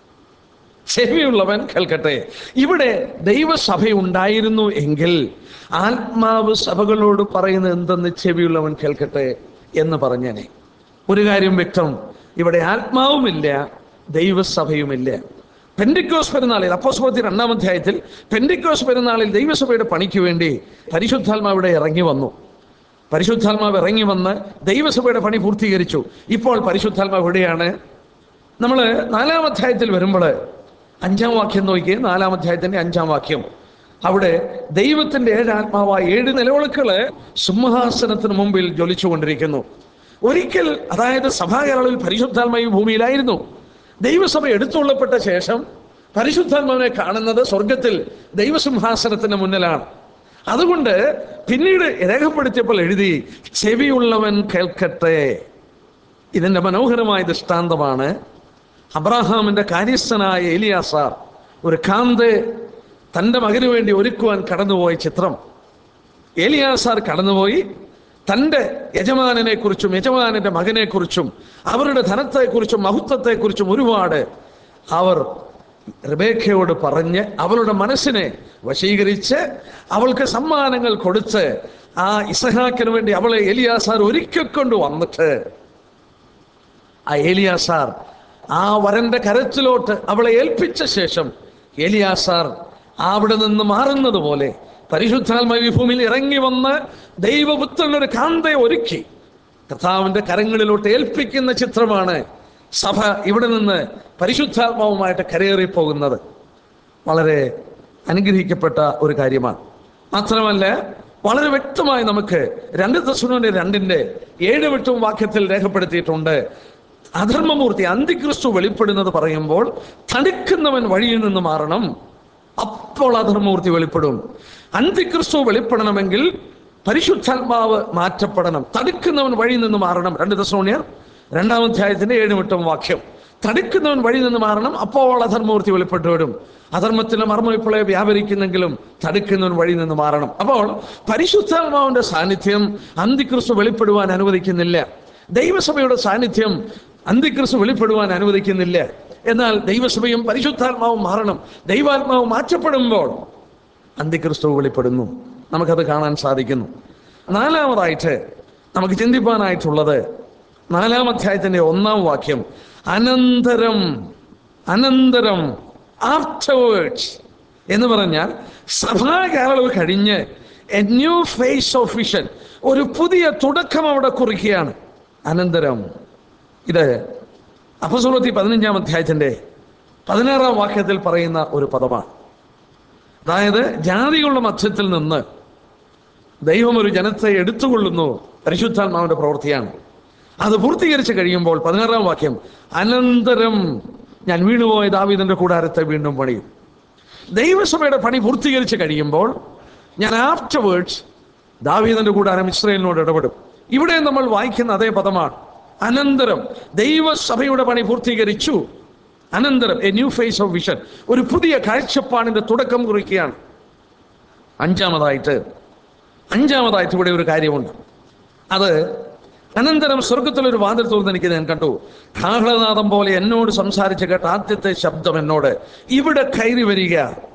A: ചെവിയുള്ളവൻ കേൾക്കട്ടെ ഇവിടെ ദൈവസഭ ഉണ്ടായിരുന്നു എങ്കിൽ ആത്മാവ് സഭകളോട് പറയുന്നത് എന്തെന്ന് ചെവിയുള്ളവൻ കേൾക്കട്ടെ എന്ന് പറഞ്ഞേനെ ഒരു കാര്യം വ്യക്തം ഇവിടെ ആത്മാവുമില്ല ദൈവസഭയുമില്ല പെൻഡിക്കോസ് പെരുന്നാളിൽ അപ്പോസ്പോത്തി രണ്ടാം അധ്യായത്തിൽ പെൻഡിക്കോസ് പെരുന്നാളിൽ ദൈവസഭയുടെ പണിക്ക് വേണ്ടി പരിശുദ്ധാത്മാവ് ഇവിടെ ഇറങ്ങി വന്നു പരിശുദ്ധാത്മാവ് ഇറങ്ങി വന്ന് ദൈവസഭയുടെ പണി പൂർത്തീകരിച്ചു ഇപ്പോൾ പരിശുദ്ധാത്മാവ് എവിടെയാണ് നമ്മൾ നാലാം അധ്യായത്തിൽ വരുമ്പോൾ അഞ്ചാം വാക്യം നോക്കിയേ നാലാം അധ്യായത്തിന്റെ അഞ്ചാം വാക്യം അവിടെ ദൈവത്തിന്റെ ഏഴ് ആത്മാവായ ഏഴ് നിലവിളക്കുകള് സിംഹാസനത്തിന് മുമ്പിൽ ജ്വലിച്ചുകൊണ്ടിരിക്കുന്നു ഒരിക്കൽ അതായത് സഭാകാലയിൽ പരിശുദ്ധാത്മാവ് ഈ ഭൂമിയിലായിരുന്നു ദൈവസഭ എടുത്തുകൊള്ളപ്പെട്ട ശേഷം പരിശുദ്ധാത്മാവിനെ കാണുന്നത് സ്വർഗത്തിൽ ദൈവസിംഹാസനത്തിന് മുന്നിലാണ് അതുകൊണ്ട് പിന്നീട് രേഖപ്പെടുത്തിയപ്പോൾ എഴുതി ചെവിയുള്ളവൻ കേൾക്കട്ടെ ഇതിന്റെ മനോഹരമായ ദൃഷ്ടാന്തമാണ് അബ്രാഹാമിന്റെ കാര്യസ്ഥനായ എലിയാസാർ ഒരു കാന്ത് തന്റെ മകന് വേണ്ടി ഒരുക്കുവാൻ കടന്നുപോയ ചിത്രം ഏലിയാസാർ കടന്നുപോയി തൻ്റെ യജമാനനെ കുറിച്ചും യജമാനന്റെ മകനെ കുറിച്ചും അവരുടെ ധനത്തെക്കുറിച്ചും മഹത്വത്തെക്കുറിച്ചും ഒരുപാട് അവർ റിബേഖയോട് പറഞ്ഞ് അവളുടെ മനസ്സിനെ വശീകരിച്ച് അവൾക്ക് സമ്മാനങ്ങൾ കൊടുത്ത് ആ ഇസഹാക്കിന് വേണ്ടി അവളെ എലിയാസാർ ഒരിക്കൽ കൊണ്ട് വന്നിട്ട് ആ ഏലിയാസാർ ആ വരന്റെ കരത്തിലോട്ട് അവളെ ഏൽപ്പിച്ച ശേഷം ഏലിയാസാർ അവിടെ നിന്ന് മാറുന്നത് പോലെ പരിശുദ്ധാത്മാവി ഭൂമിയിൽ ഇറങ്ങി വന്ന് ദൈവപുത്രൻ ഒരു കാന്തയെ ഒരുക്കി കർത്താവിന്റെ കരങ്ങളിലോട്ട് ഏൽപ്പിക്കുന്ന ചിത്രമാണ് സഭ ഇവിടെ നിന്ന് പരിശുദ്ധാത്മാവുമായിട്ട് കരയേറി പോകുന്നത് വളരെ അനുഗ്രഹിക്കപ്പെട്ട ഒരു കാര്യമാണ് മാത്രമല്ല വളരെ വ്യക്തമായി നമുക്ക് രണ്ട് ദശുവിന്റെ രണ്ടിന്റെ ഏഴ് എട്ടും വാക്യത്തിൽ രേഖപ്പെടുത്തിയിട്ടുണ്ട് അധർമ്മമൂർത്തി അന്തിക്രിസ്തു വെളിപ്പെടുന്നത് പറയുമ്പോൾ തടുക്കുന്നവൻ വഴിയിൽ നിന്ന് മാറണം അപ്പോൾ അധർമ്മമൂർത്തി വെളിപ്പെടും അന്തിക്രിസ്തു വെളിപ്പെടണമെങ്കിൽ പരിശുദ്ധാത്മാവ് മാറ്റപ്പെടണം തടുക്കുന്നവൻ വഴി നിന്ന് മാറണം രണ്ട് ദശോണിയർ രണ്ടാം അധ്യായത്തിന്റെ ഏഴും എട്ടും വാക്യം തടുക്കുന്നവൻ വഴി നിന്ന് മാറണം അപ്പോൾ അധർമ്മമൂർത്തി വെളിപ്പെട്ടു വരും അധർമ്മത്തിന്റെ മർമ്മം ഇപ്പോഴേ വ്യാപരിക്കുന്നെങ്കിലും തടുക്കുന്നവൻ വഴി നിന്ന് മാറണം അപ്പോൾ പരിശുദ്ധാത്മാവിന്റെ സാന്നിധ്യം അന്തിക്രിസ്തു വെളിപ്പെടുവാൻ അനുവദിക്കുന്നില്ല ദൈവസഭയുടെ സാന്നിധ്യം അന്തിക്രിസ്തു വെളിപ്പെടുവാൻ അനുവദിക്കുന്നില്ല എന്നാൽ ദൈവസഭയും പരിശുദ്ധാത്മാവും മാറണം ദൈവാത്മാവ് മാറ്റപ്പെടുമ്പോൾ അന്തിക്രിസ്തു വെളിപ്പെടുന്നു നമുക്കത് കാണാൻ സാധിക്കുന്നു നാലാമതായിട്ട് നമുക്ക് ചിന്തിപ്പാനായിട്ടുള്ളത് നാലാം അധ്യായത്തിന്റെ ഒന്നാം വാക്യം അനന്തരം അനന്തരം ആഫ്റ്റർവേർഡ്സ് എന്ന് പറഞ്ഞാൽ സഭാകാലവ് കഴിഞ്ഞ് a new phase of vision ഒരു പുതിയ തുടക്കം അവിടെ കുറിക്കുകയാണ് അനന്തരം ഇത് അപസുറത്തി പതിനഞ്ചാം അധ്യായത്തിന്റെ പതിനാറാം വാക്യത്തിൽ പറയുന്ന ഒരു പദമാണ് അതായത് ജാതികളുടെ മധ്യത്തിൽ നിന്ന് ദൈവം ഒരു ജനത്തെ എടുത്തുകൊള്ളുന്നു പരിശുദ്ധാത്മാവിന്റെ പ്രവൃത്തിയാണ് അത് പൂർത്തീകരിച്ച് കഴിയുമ്പോൾ പതിനാറാം വാക്യം അനന്തരം ഞാൻ വീണുപോയ ദാവീദിന്റെ കൂടാരത്തെ വീണ്ടും പണിയും ദൈവസഭയുടെ പണി പൂർത്തീകരിച്ച് കഴിയുമ്പോൾ ഞാൻ ആഫ്റ്റർവേർഡ്സ് ദാവീദിന്റെ കൂടാരം ഇസ്രയേലിനോട് ഇടപെടും ഇവിടെ നമ്മൾ വായിക്കുന്ന അതേ പദമാണ് അനന്തരം ദൈവസഭയുടെ പണി പൂർത്തീകരിച്ചു അനന്തരം a new phase of vision ഒരു പുതിയ കാഴ്ചപ്പാടിന്റെ തുടക്കം കുറിക്കുകയാണ് അഞ്ചാമതായിട്ട് അഞ്ചാമതായിട്ട് ഇവിടെ ഒരു കാര്യമുണ്ട് അത് അനന്തരം സ്വർഗത്തിലൊരു വാതിൽ തുറന്ന് എനിക്ക് ഞാൻ കണ്ടു കാഹളനാദം പോലെ എന്നോട് സംസാരിച്ച് കേട്ട ആദ്യത്തെ ശബ്ദം എന്നോട് ഇവിടെ കയറി വരിക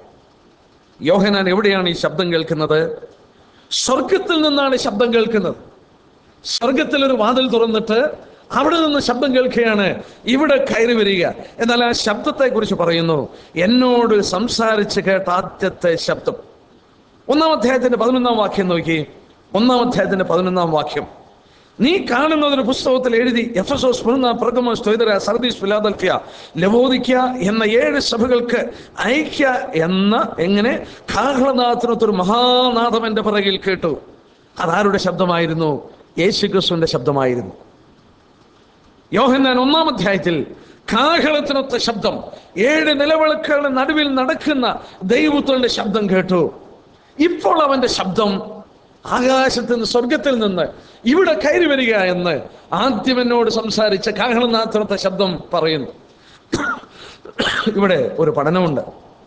A: യോഹനാൻ എവിടെയാണ് ഈ ശബ്ദം കേൾക്കുന്നത് സ്വർഗത്തിൽ നിന്നാണ് ഈ ശബ്ദം കേൾക്കുന്നത് സ്വർഗത്തിൽ ഒരു വാതിൽ തുറന്നിട്ട് അവിടെ നിന്ന് ശബ്ദം കേൾക്കുകയാണ് ഇവിടെ കയറി വരിക എന്നാൽ ആ ശബ്ദത്തെ കുറിച്ച് പറയുന്നു എന്നോട് സംസാരിച്ച് കേട്ട ആദ്യത്തെ ശബ്ദം ഒന്നാം അധ്യായത്തിന്റെ പതിനൊന്നാം വാക്യം നോക്കി ഒന്നാം അധ്യായത്തിന്റെ പതിനൊന്നാം വാക്യം നീ കാണുന്നതൊരു പുസ്തകത്തിൽ എഴുതി Ephesus Smyrna Pergamum Thyatira Sardis Philadelphia Laodicea എന്ന ഏഴ് സഭകൾക്ക് ഐക്യ എന്ന എങ്ങനെ കാഹളനാഥനത്തൊരു മഹാനാഥം എന്റെ പിറകിൽ കേട്ടു അതാരുടെ ശബ്ദമായിരുന്നു യേശു ക്രിസ്തുവിന്റെ ശബ്ദമായിരുന്നു യോഹന്നാൻ ഒന്നാം അധ്യായത്തിൽ കാഹളത്തിനൊത്ത ശബ്ദം ഏഴ് നിലവിളക്കുകളുടെ നടുവിൽ നടക്കുന്ന ദൈവത്തിന്റെ ശബ്ദം കേട്ടു ഇപ്പോൾ അവന്റെ ശബ്ദം ആകാശത്ത് നിന്ന് സ്വർഗത്തിൽ നിന്ന് ഇവിടെ കയറി വരിക എന്ന് ആദ്യം എന്നോട് സംസാരിച്ച കാഹളനാഥനത്തെ ശബ്ദം പറയുന്നു ഇവിടെ ഒരു പഠനമുണ്ട്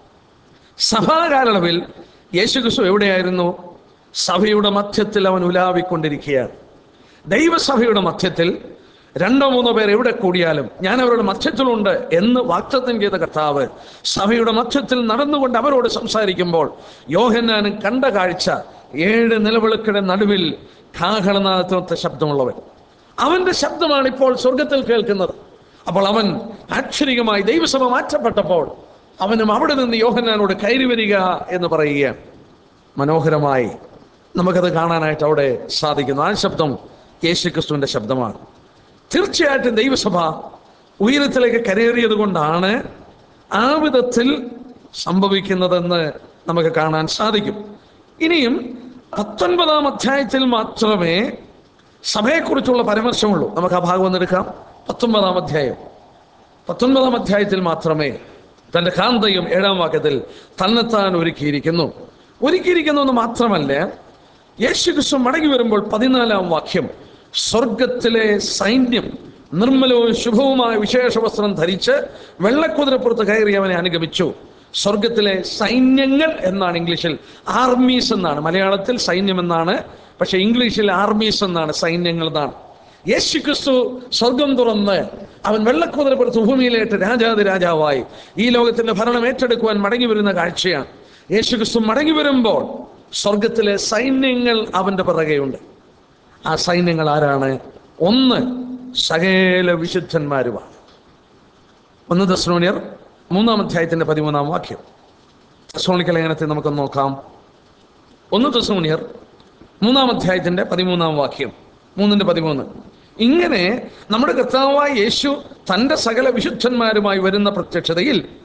A: സഭാകാലളവിൽ യേശുക്രിസ്തു എവിടെയായിരുന്നു സഭയുടെ മധ്യത്തിൽ അവൻ ഉലാവിക്കൊണ്ടിരിക്കുകയാണ് ദൈവസഭയുടെ മധ്യത്തിൽ രണ്ടോ മൂന്നോ പേർ എവിടെ കൂടിയാലും ഞാൻ അവരുടെ മധ്യത്തിലുണ്ട് എന്ന് വാക്തത്വം ചെയ്ത കർത്താവ് സഭയുടെ മധ്യത്തിൽ നടന്നുകൊണ്ട് അവരോട് സംസാരിക്കുമ്പോൾ യോഹന്നാനും കണ്ട കാഴ്ച ഏഴ് നിലവിളക്കിടെ നടുവിൽ കാഹളനാഥത്തെ ശബ്ദമുള്ളവൻ അവന്റെ ശബ്ദമാണ് ഇപ്പോൾ സ്വർഗത്തിൽ കേൾക്കുന്നത് അപ്പോൾ അവൻ ആക്ഷരികമായി ദൈവസഭ മാറ്റപ്പെട്ടപ്പോൾ അവനും അവിടെ നിന്ന് യോഹന്നാനോട് കയറി വരിക എന്ന് പറയുകയാണ് മനോഹരമായി നമുക്കത് കാണാനായിട്ട് അവിടെ സാധിക്കുന്നു ആ ശബ്ദം യേശുക്രിസ്തുവിന്റെ ശബ്ദമാണ് തീർച്ചയായിട്ടും ദൈവസഭ ഉയരത്തിലേക്ക് കരയേറിയത് കൊണ്ടാണ് ആ വിധത്തിൽ സംഭവിക്കുന്നതെന്ന് നമുക്ക് കാണാൻ സാധിക്കും ഇനിയും പത്തൊൻപതാം അധ്യായത്തിൽ മാത്രമേ സഭയെക്കുറിച്ചുള്ള പരാമർശമുള്ളൂ നമുക്ക് ആ ഭാഗം ഒന്നെടുക്കാം പത്തൊൻപതാം അധ്യായം പത്തൊൻപതാം അധ്യായത്തിൽ മാത്രമേ തന്റെ കാന്തയും ഏഴാം വാക്യത്തിൽ തന്നെത്താൻ ഒരുക്കിയിരിക്കുന്നു ഒരുക്കിയിരിക്കുന്നു എന്ന് മാത്രമല്ല യേശു ക്രിസ്തു മടങ്ങി വരുമ്പോൾ പതിനാലാം വാക്യം സ്വർഗത്തിലെ സൈന്യം നിർമ്മലവും ശുഭവുമായ വിശേഷ വസ്ത്രം ധരിച്ച് വെള്ളക്കുതിരപ്പുറത്ത് കയറി അവനെ അനുഗമിച്ചു സ്വർഗത്തിലെ സൈന്യങ്ങൾ എന്നാണ് ഇംഗ്ലീഷിൽ ആർമീസ് എന്നാണ് മലയാളത്തിൽ സൈന്യം എന്നാണ് പക്ഷെ ഇംഗ്ലീഷിൽ ആർമീസ് എന്നാണ് സൈന്യങ്ങൾ എന്നാണ് യേശു ക്രിസ്തു സ്വർഗം തുറന്ന് അവൻ വെള്ളക്കുതിരപ്പുറത്ത് ഭൂമിയിലേറ്റ് രാജാതി രാജാവായി ഈ ലോകത്തിന്റെ ഭരണം ഏറ്റെടുക്കുവാൻ മടങ്ങി വരുന്ന കാഴ്ചയാണ് യേശു ക്രിസ്തു മടങ്ങി വരുമ്പോൾ സ്വർഗത്തിലെ സൈന്യങ്ങൾ അവന്റെ പിറകെയുണ്ട് ആ സൈന്യങ്ങൾ ആരാണ് ഒന്ന് സകല വിശുദ്ധന്മാരുമാണ് ഒന്ന് ദസ്രോണിയർ മൂന്നാം അധ്യായത്തിന്റെ പതിമൂന്നാം വാക്യം ദസ്രോണിക്ക ലേഖനത്തെ നമുക്ക് നോക്കാം ഒന്ന് ദസ്രോണിയർ മൂന്നാം അധ്യായത്തിന്റെ പതിമൂന്നാം വാക്യം മൂന്നിന്റെ പതിമൂന്ന് ഇങ്ങനെ നമ്മുടെ കർത്താവായ യേശു തന്റെ സകല വിശുദ്ധന്മാരുമായി വരുന്ന പ്രത്യക്ഷതയിൽ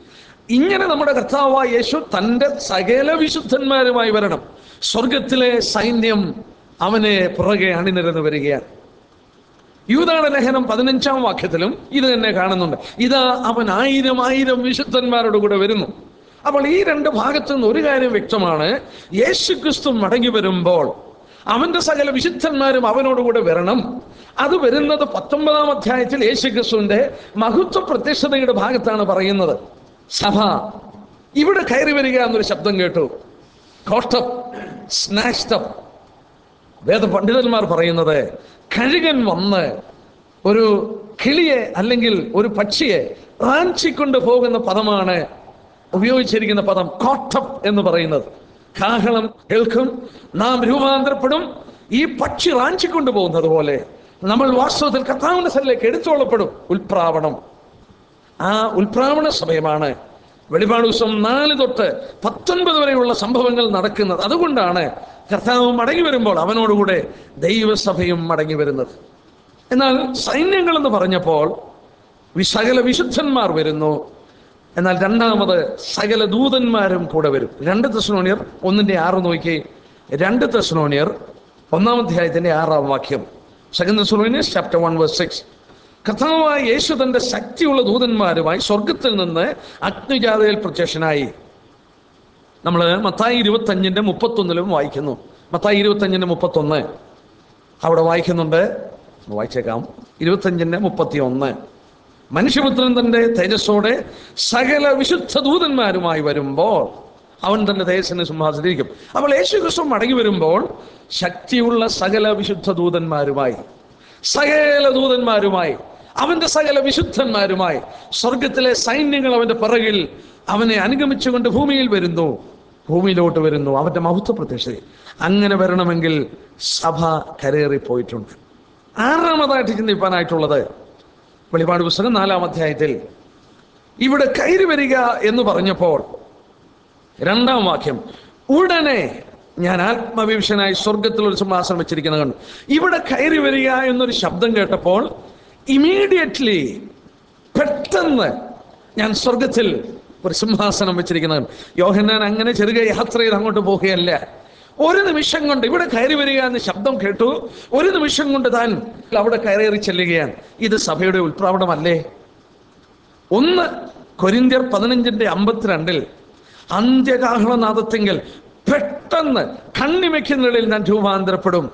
A: ഇങ്ങനെ നമ്മുടെ കർത്താവായ യേശു തൻ്റെ സകല വിശുദ്ധന്മാരുമായി വരണം സ്വർഗത്തിലെ സൈന്യം അവനെ പുറകെ അണിനിരന്ന് വരികയാണ് യൂതാണ് ലേഖനം പതിനഞ്ചാം വാക്യത്തിലും ഇത് തന്നെ കാണുന്നുണ്ട് ഇതാ അവൻ ആയിരം ആയിരം വിശുദ്ധന്മാരോട് കൂടെ വരുന്നു അപ്പോൾ ഈ രണ്ട് ഭാഗത്തു നിന്ന് ഒരു കാര്യം വ്യക്തമാണ് യേശു ക്രിസ്തു മടങ്ങി വരുമ്പോൾ അവന്റെ സകല വിശുദ്ധന്മാരും അവനോടുകൂടെ വരണം അത് വരുന്നത് പത്തൊമ്പതാം അധ്യായത്തിൽ യേശു ക്രിസ്തുവിന്റെ മഹത്വ പ്രത്യക്ഷതയുടെ ഭാഗത്താണ് പറയുന്നത് സഭ ഇവിടെ കയറി വരിക എന്നൊരു ശബ്ദം കേട്ടു കോട്ടപ്പ് സ്നാഷ്ടപ്പ് വേദ പണ്ഡിതന്മാർ പറയുന്നത് കഴുകൻ വന്ന് ഒരു കിളിയെ അല്ലെങ്കിൽ ഒരു പക്ഷിയെ റാഞ്ചിക്കൊണ്ട് പോകുന്ന പദമാണ് ഉപയോഗിച്ചിരിക്കുന്ന പദം കോട്ടം എന്ന് പറയുന്നത് കാഹളം കേൾക്കും നാം രൂപാന്തരപ്പെടും ഈ പക്ഷി റാഞ്ചിക്കൊണ്ട് പോകുന്നത് പോലെ നമ്മൾ വാസ്തവത്തിൽ കർത്താവിന്റെ സ്ഥലത്തേക്ക് എടുത്തോളപ്പെടും ഉൽപ്രാവണം ആ ഉൽപ്രാവണ സമയമാണ് വെളിപാട് ദിവസം നാല് തൊട്ട് പത്തൊൻപത് വരെയുള്ള സംഭവങ്ങൾ നടക്കുന്നത് അതുകൊണ്ടാണ് കർത്താവ് മടങ്ങി വരുമ്പോൾ അവനോടുകൂടെ ദൈവസഭയും മടങ്ങി വരുന്നത് എന്നാൽ സൈന്യങ്ങൾ എന്ന് പറഞ്ഞപ്പോൾ വി- സകല വിശുദ്ധന്മാർ വരുന്നു എന്നാൽ രണ്ടാമത് സകല ദൂതന്മാരും കൂടെ വരും രണ്ട് തെസ്നോണിയർ ഒന്നിന്റെ ആറ് നോക്കി രണ്ട് തെസ്നോണിയർ ഒന്നാം അധ്യായത്തിന്റെ ആറാം വാക്യം second Thessalonians chapter one verse six കർത്താവായ യേശു തന്റെ ശക്തിയുള്ള ദൂതന്മാരുമായി സ്വർഗത്തിൽ നിന്ന് അഗ്നിജാതയിൽ പ്രത്യക്ഷനായി നമ്മൾ മത്തായി ഇരുപത്തഞ്ചിന്റെ മുപ്പത്തൊന്നിലും വായിക്കുന്നു മത്തായി ഇരുപത്തഞ്ചിന്റെ മുപ്പത്തൊന്ന് അവിടെ വായിക്കുന്നുണ്ട് വായിച്ചേക്കാം ഇരുപത്തഞ്ചിന്റെ മുപ്പത്തി ഒന്ന് മനുഷ്യപുത്രൻ തന്റെ തേജസ്സോടെ സകല വിശുദ്ധ ദൂതന്മാരുമായി വരുമ്പോൾ അവൻ തന്റെ തേജസ്സിന് സിംഹാസനിരിക്കും അപ്പോൾ യേശു ക്രിസ്തു മടങ്ങി വരുമ്പോൾ ശക്തിയുള്ള സകല വിശുദ്ധ ദൂതന്മാരുമായി സകല ദൂതന്മാരുമായി അവന്റെ സകല വിശുദ്ധന്മാരുമായി സ്വർഗത്തിലെ സൈന്യങ്ങൾ അവന്റെ പിറകിൽ അവനെ അനുഗമിച്ചുകൊണ്ട് ഭൂമിയിൽ വരുന്നു ഭൂമിയിലോട്ട് വരുന്നു അവന്റെ മഹത്വ പ്രത്യക്ഷത അങ്ങനെ വരണമെങ്കിൽ സഭ കരേറിപ്പോയിട്ടുണ്ട് ആറാമതായിട്ട് ചിന്തിപ്പാനായിട്ടുള്ളത് വെളിപാട് പുസ്തകം നാലാം അധ്യായത്തിൽ ഇവിടെ കയറി വരിക എന്ന് പറഞ്ഞപ്പോൾ രണ്ടാം വാക്യം ഉടനെ ഞാൻ ആത്മവിവശനായി സ്വർഗത്തിൽ ഒരു സിംഹാസനം വെച്ചിരിക്കുന്നത് കണ്ടു ഇവിടെ കയറി വരിക എന്നൊരു ശബ്ദം കേട്ടപ്പോൾ ഇമീഡിയറ്റ്ലി പെട്ടെന്ന് ഞാൻ സ്വർഗത്തിൽ ഒരു സിംഹാസനം വെച്ചിരിക്കുന്നത് യോഹന്നാൻ അങ്ങനെ ചെറുക യാത്ര ചെയ്ത് അങ്ങോട്ട് പോകുകയല്ല ഒരു നിമിഷം കൊണ്ട് ഇവിടെ കയറി വരിക എന്ന ശബ്ദം കേട്ടു ഒരു നിമിഷം കൊണ്ട് താൻ അവിടെ കയറി ചെല്ലുകയാണ് ഇത് സഭയുടെ ഉത്പ്രാവണമല്ലേ ഒന്ന് കൊരിന്ത്യർ പതിനഞ്ചിന്റെ അമ്പത്തിരണ്ടിൽ അന്ത്യകാഹളനാദത്തെങ്കിൽ പെട്ടെന്ന് കണ്ണിമയ്ക്കുന്നിടയിൽ ഞാൻ രൂപാന്തരപ്പെടും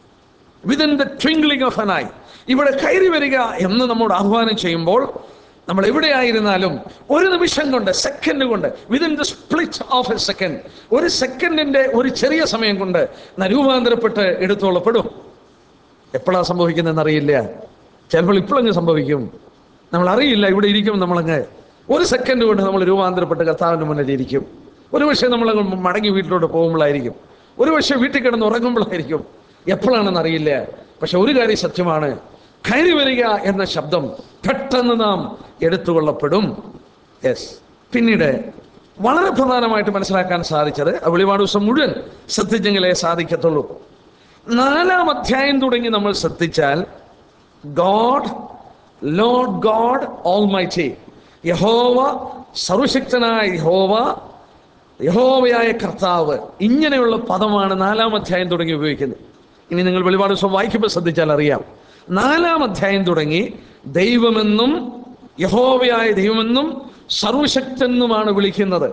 A: within the twinkling of an eye ഇവിടെ കയറി വരിക എന്ന് നമ്മോട് ആഹ്വാനം ചെയ്യുമ്പോൾ നമ്മൾ എവിടെയായിരുന്നാലും ഒരു നിമിഷം കൊണ്ട് സെക്കൻഡ് കൊണ്ട് within the split of a second ഒരു സെക്കൻഡിന്റെ ഒരു ചെറിയ സമയം കൊണ്ട് നാം രൂപാന്തരപ്പെട്ട് എടുത്തോളപ്പെടും എപ്പോഴാണ് സംഭവിക്കുന്നതെന്ന് അറിയില്ല ചിലപ്പോൾ ഇപ്പോഴങ്ങ് സംഭവിക്കും നമ്മൾ അറിയില്ല ഇവിടെ ഇരിക്കും നമ്മളങ്ങ് ഒരു സെക്കൻഡ് കൊണ്ട് നമ്മൾ രൂപാന്തരപ്പെട്ട് കർത്താവിൻ്റെ മുന്നിൽ ഇരിക്കും ഒരു പക്ഷേ നമ്മൾ മടങ്ങി വീട്ടിലോട്ട് പോകുമ്പോഴായിരിക്കും ഒരു പക്ഷേ വീട്ടിൽ കിടന്ന് ഉറങ്ങുമ്പോഴായിരിക്കും എപ്പോഴാണെന്ന് അറിയില്ല പക്ഷെ ഒരു കാര്യം സത്യമാണ് കയറി വരിക എന്ന ശബ്ദം പെട്ടെന്ന് നാം എടുത്തുകൊള്ളപ്പെടും യെസ് പിന്നീട് വളരെ പ്രധാനമായിട്ട് മനസ്സിലാക്കാൻ സാധിച്ചത് ആ വെളിപാട് ദിവസം മുഴുവൻ ശ്രദ്ധിച്ചെങ്കിലേ സാധിക്കത്തുള്ളൂ നാലാം അധ്യായം തുടങ്ങി നമ്മൾ ശ്രദ്ധിച്ചാൽ God Lord God almighty യഹോവ സർവശക്തനായ യഹോവ യഹോവയായ കർത്താവ് ഇങ്ങനെയുള്ള പദമാണ് നാലാം അധ്യായം തുടങ്ങി ഉപയോഗിക്കുന്നത് ഇനി നിങ്ങൾ വെളിപാട് ദിവസം വായിക്കുമ്പോൾ ശ്രദ്ധിച്ചാൽ അറിയാം നാലാം അധ്യായം തുടങ്ങി ദൈവമെന്നും യഹോവയായ ദൈവമെന്നും സർവശക്തനുമാണ് വിളിക്കുന്നത്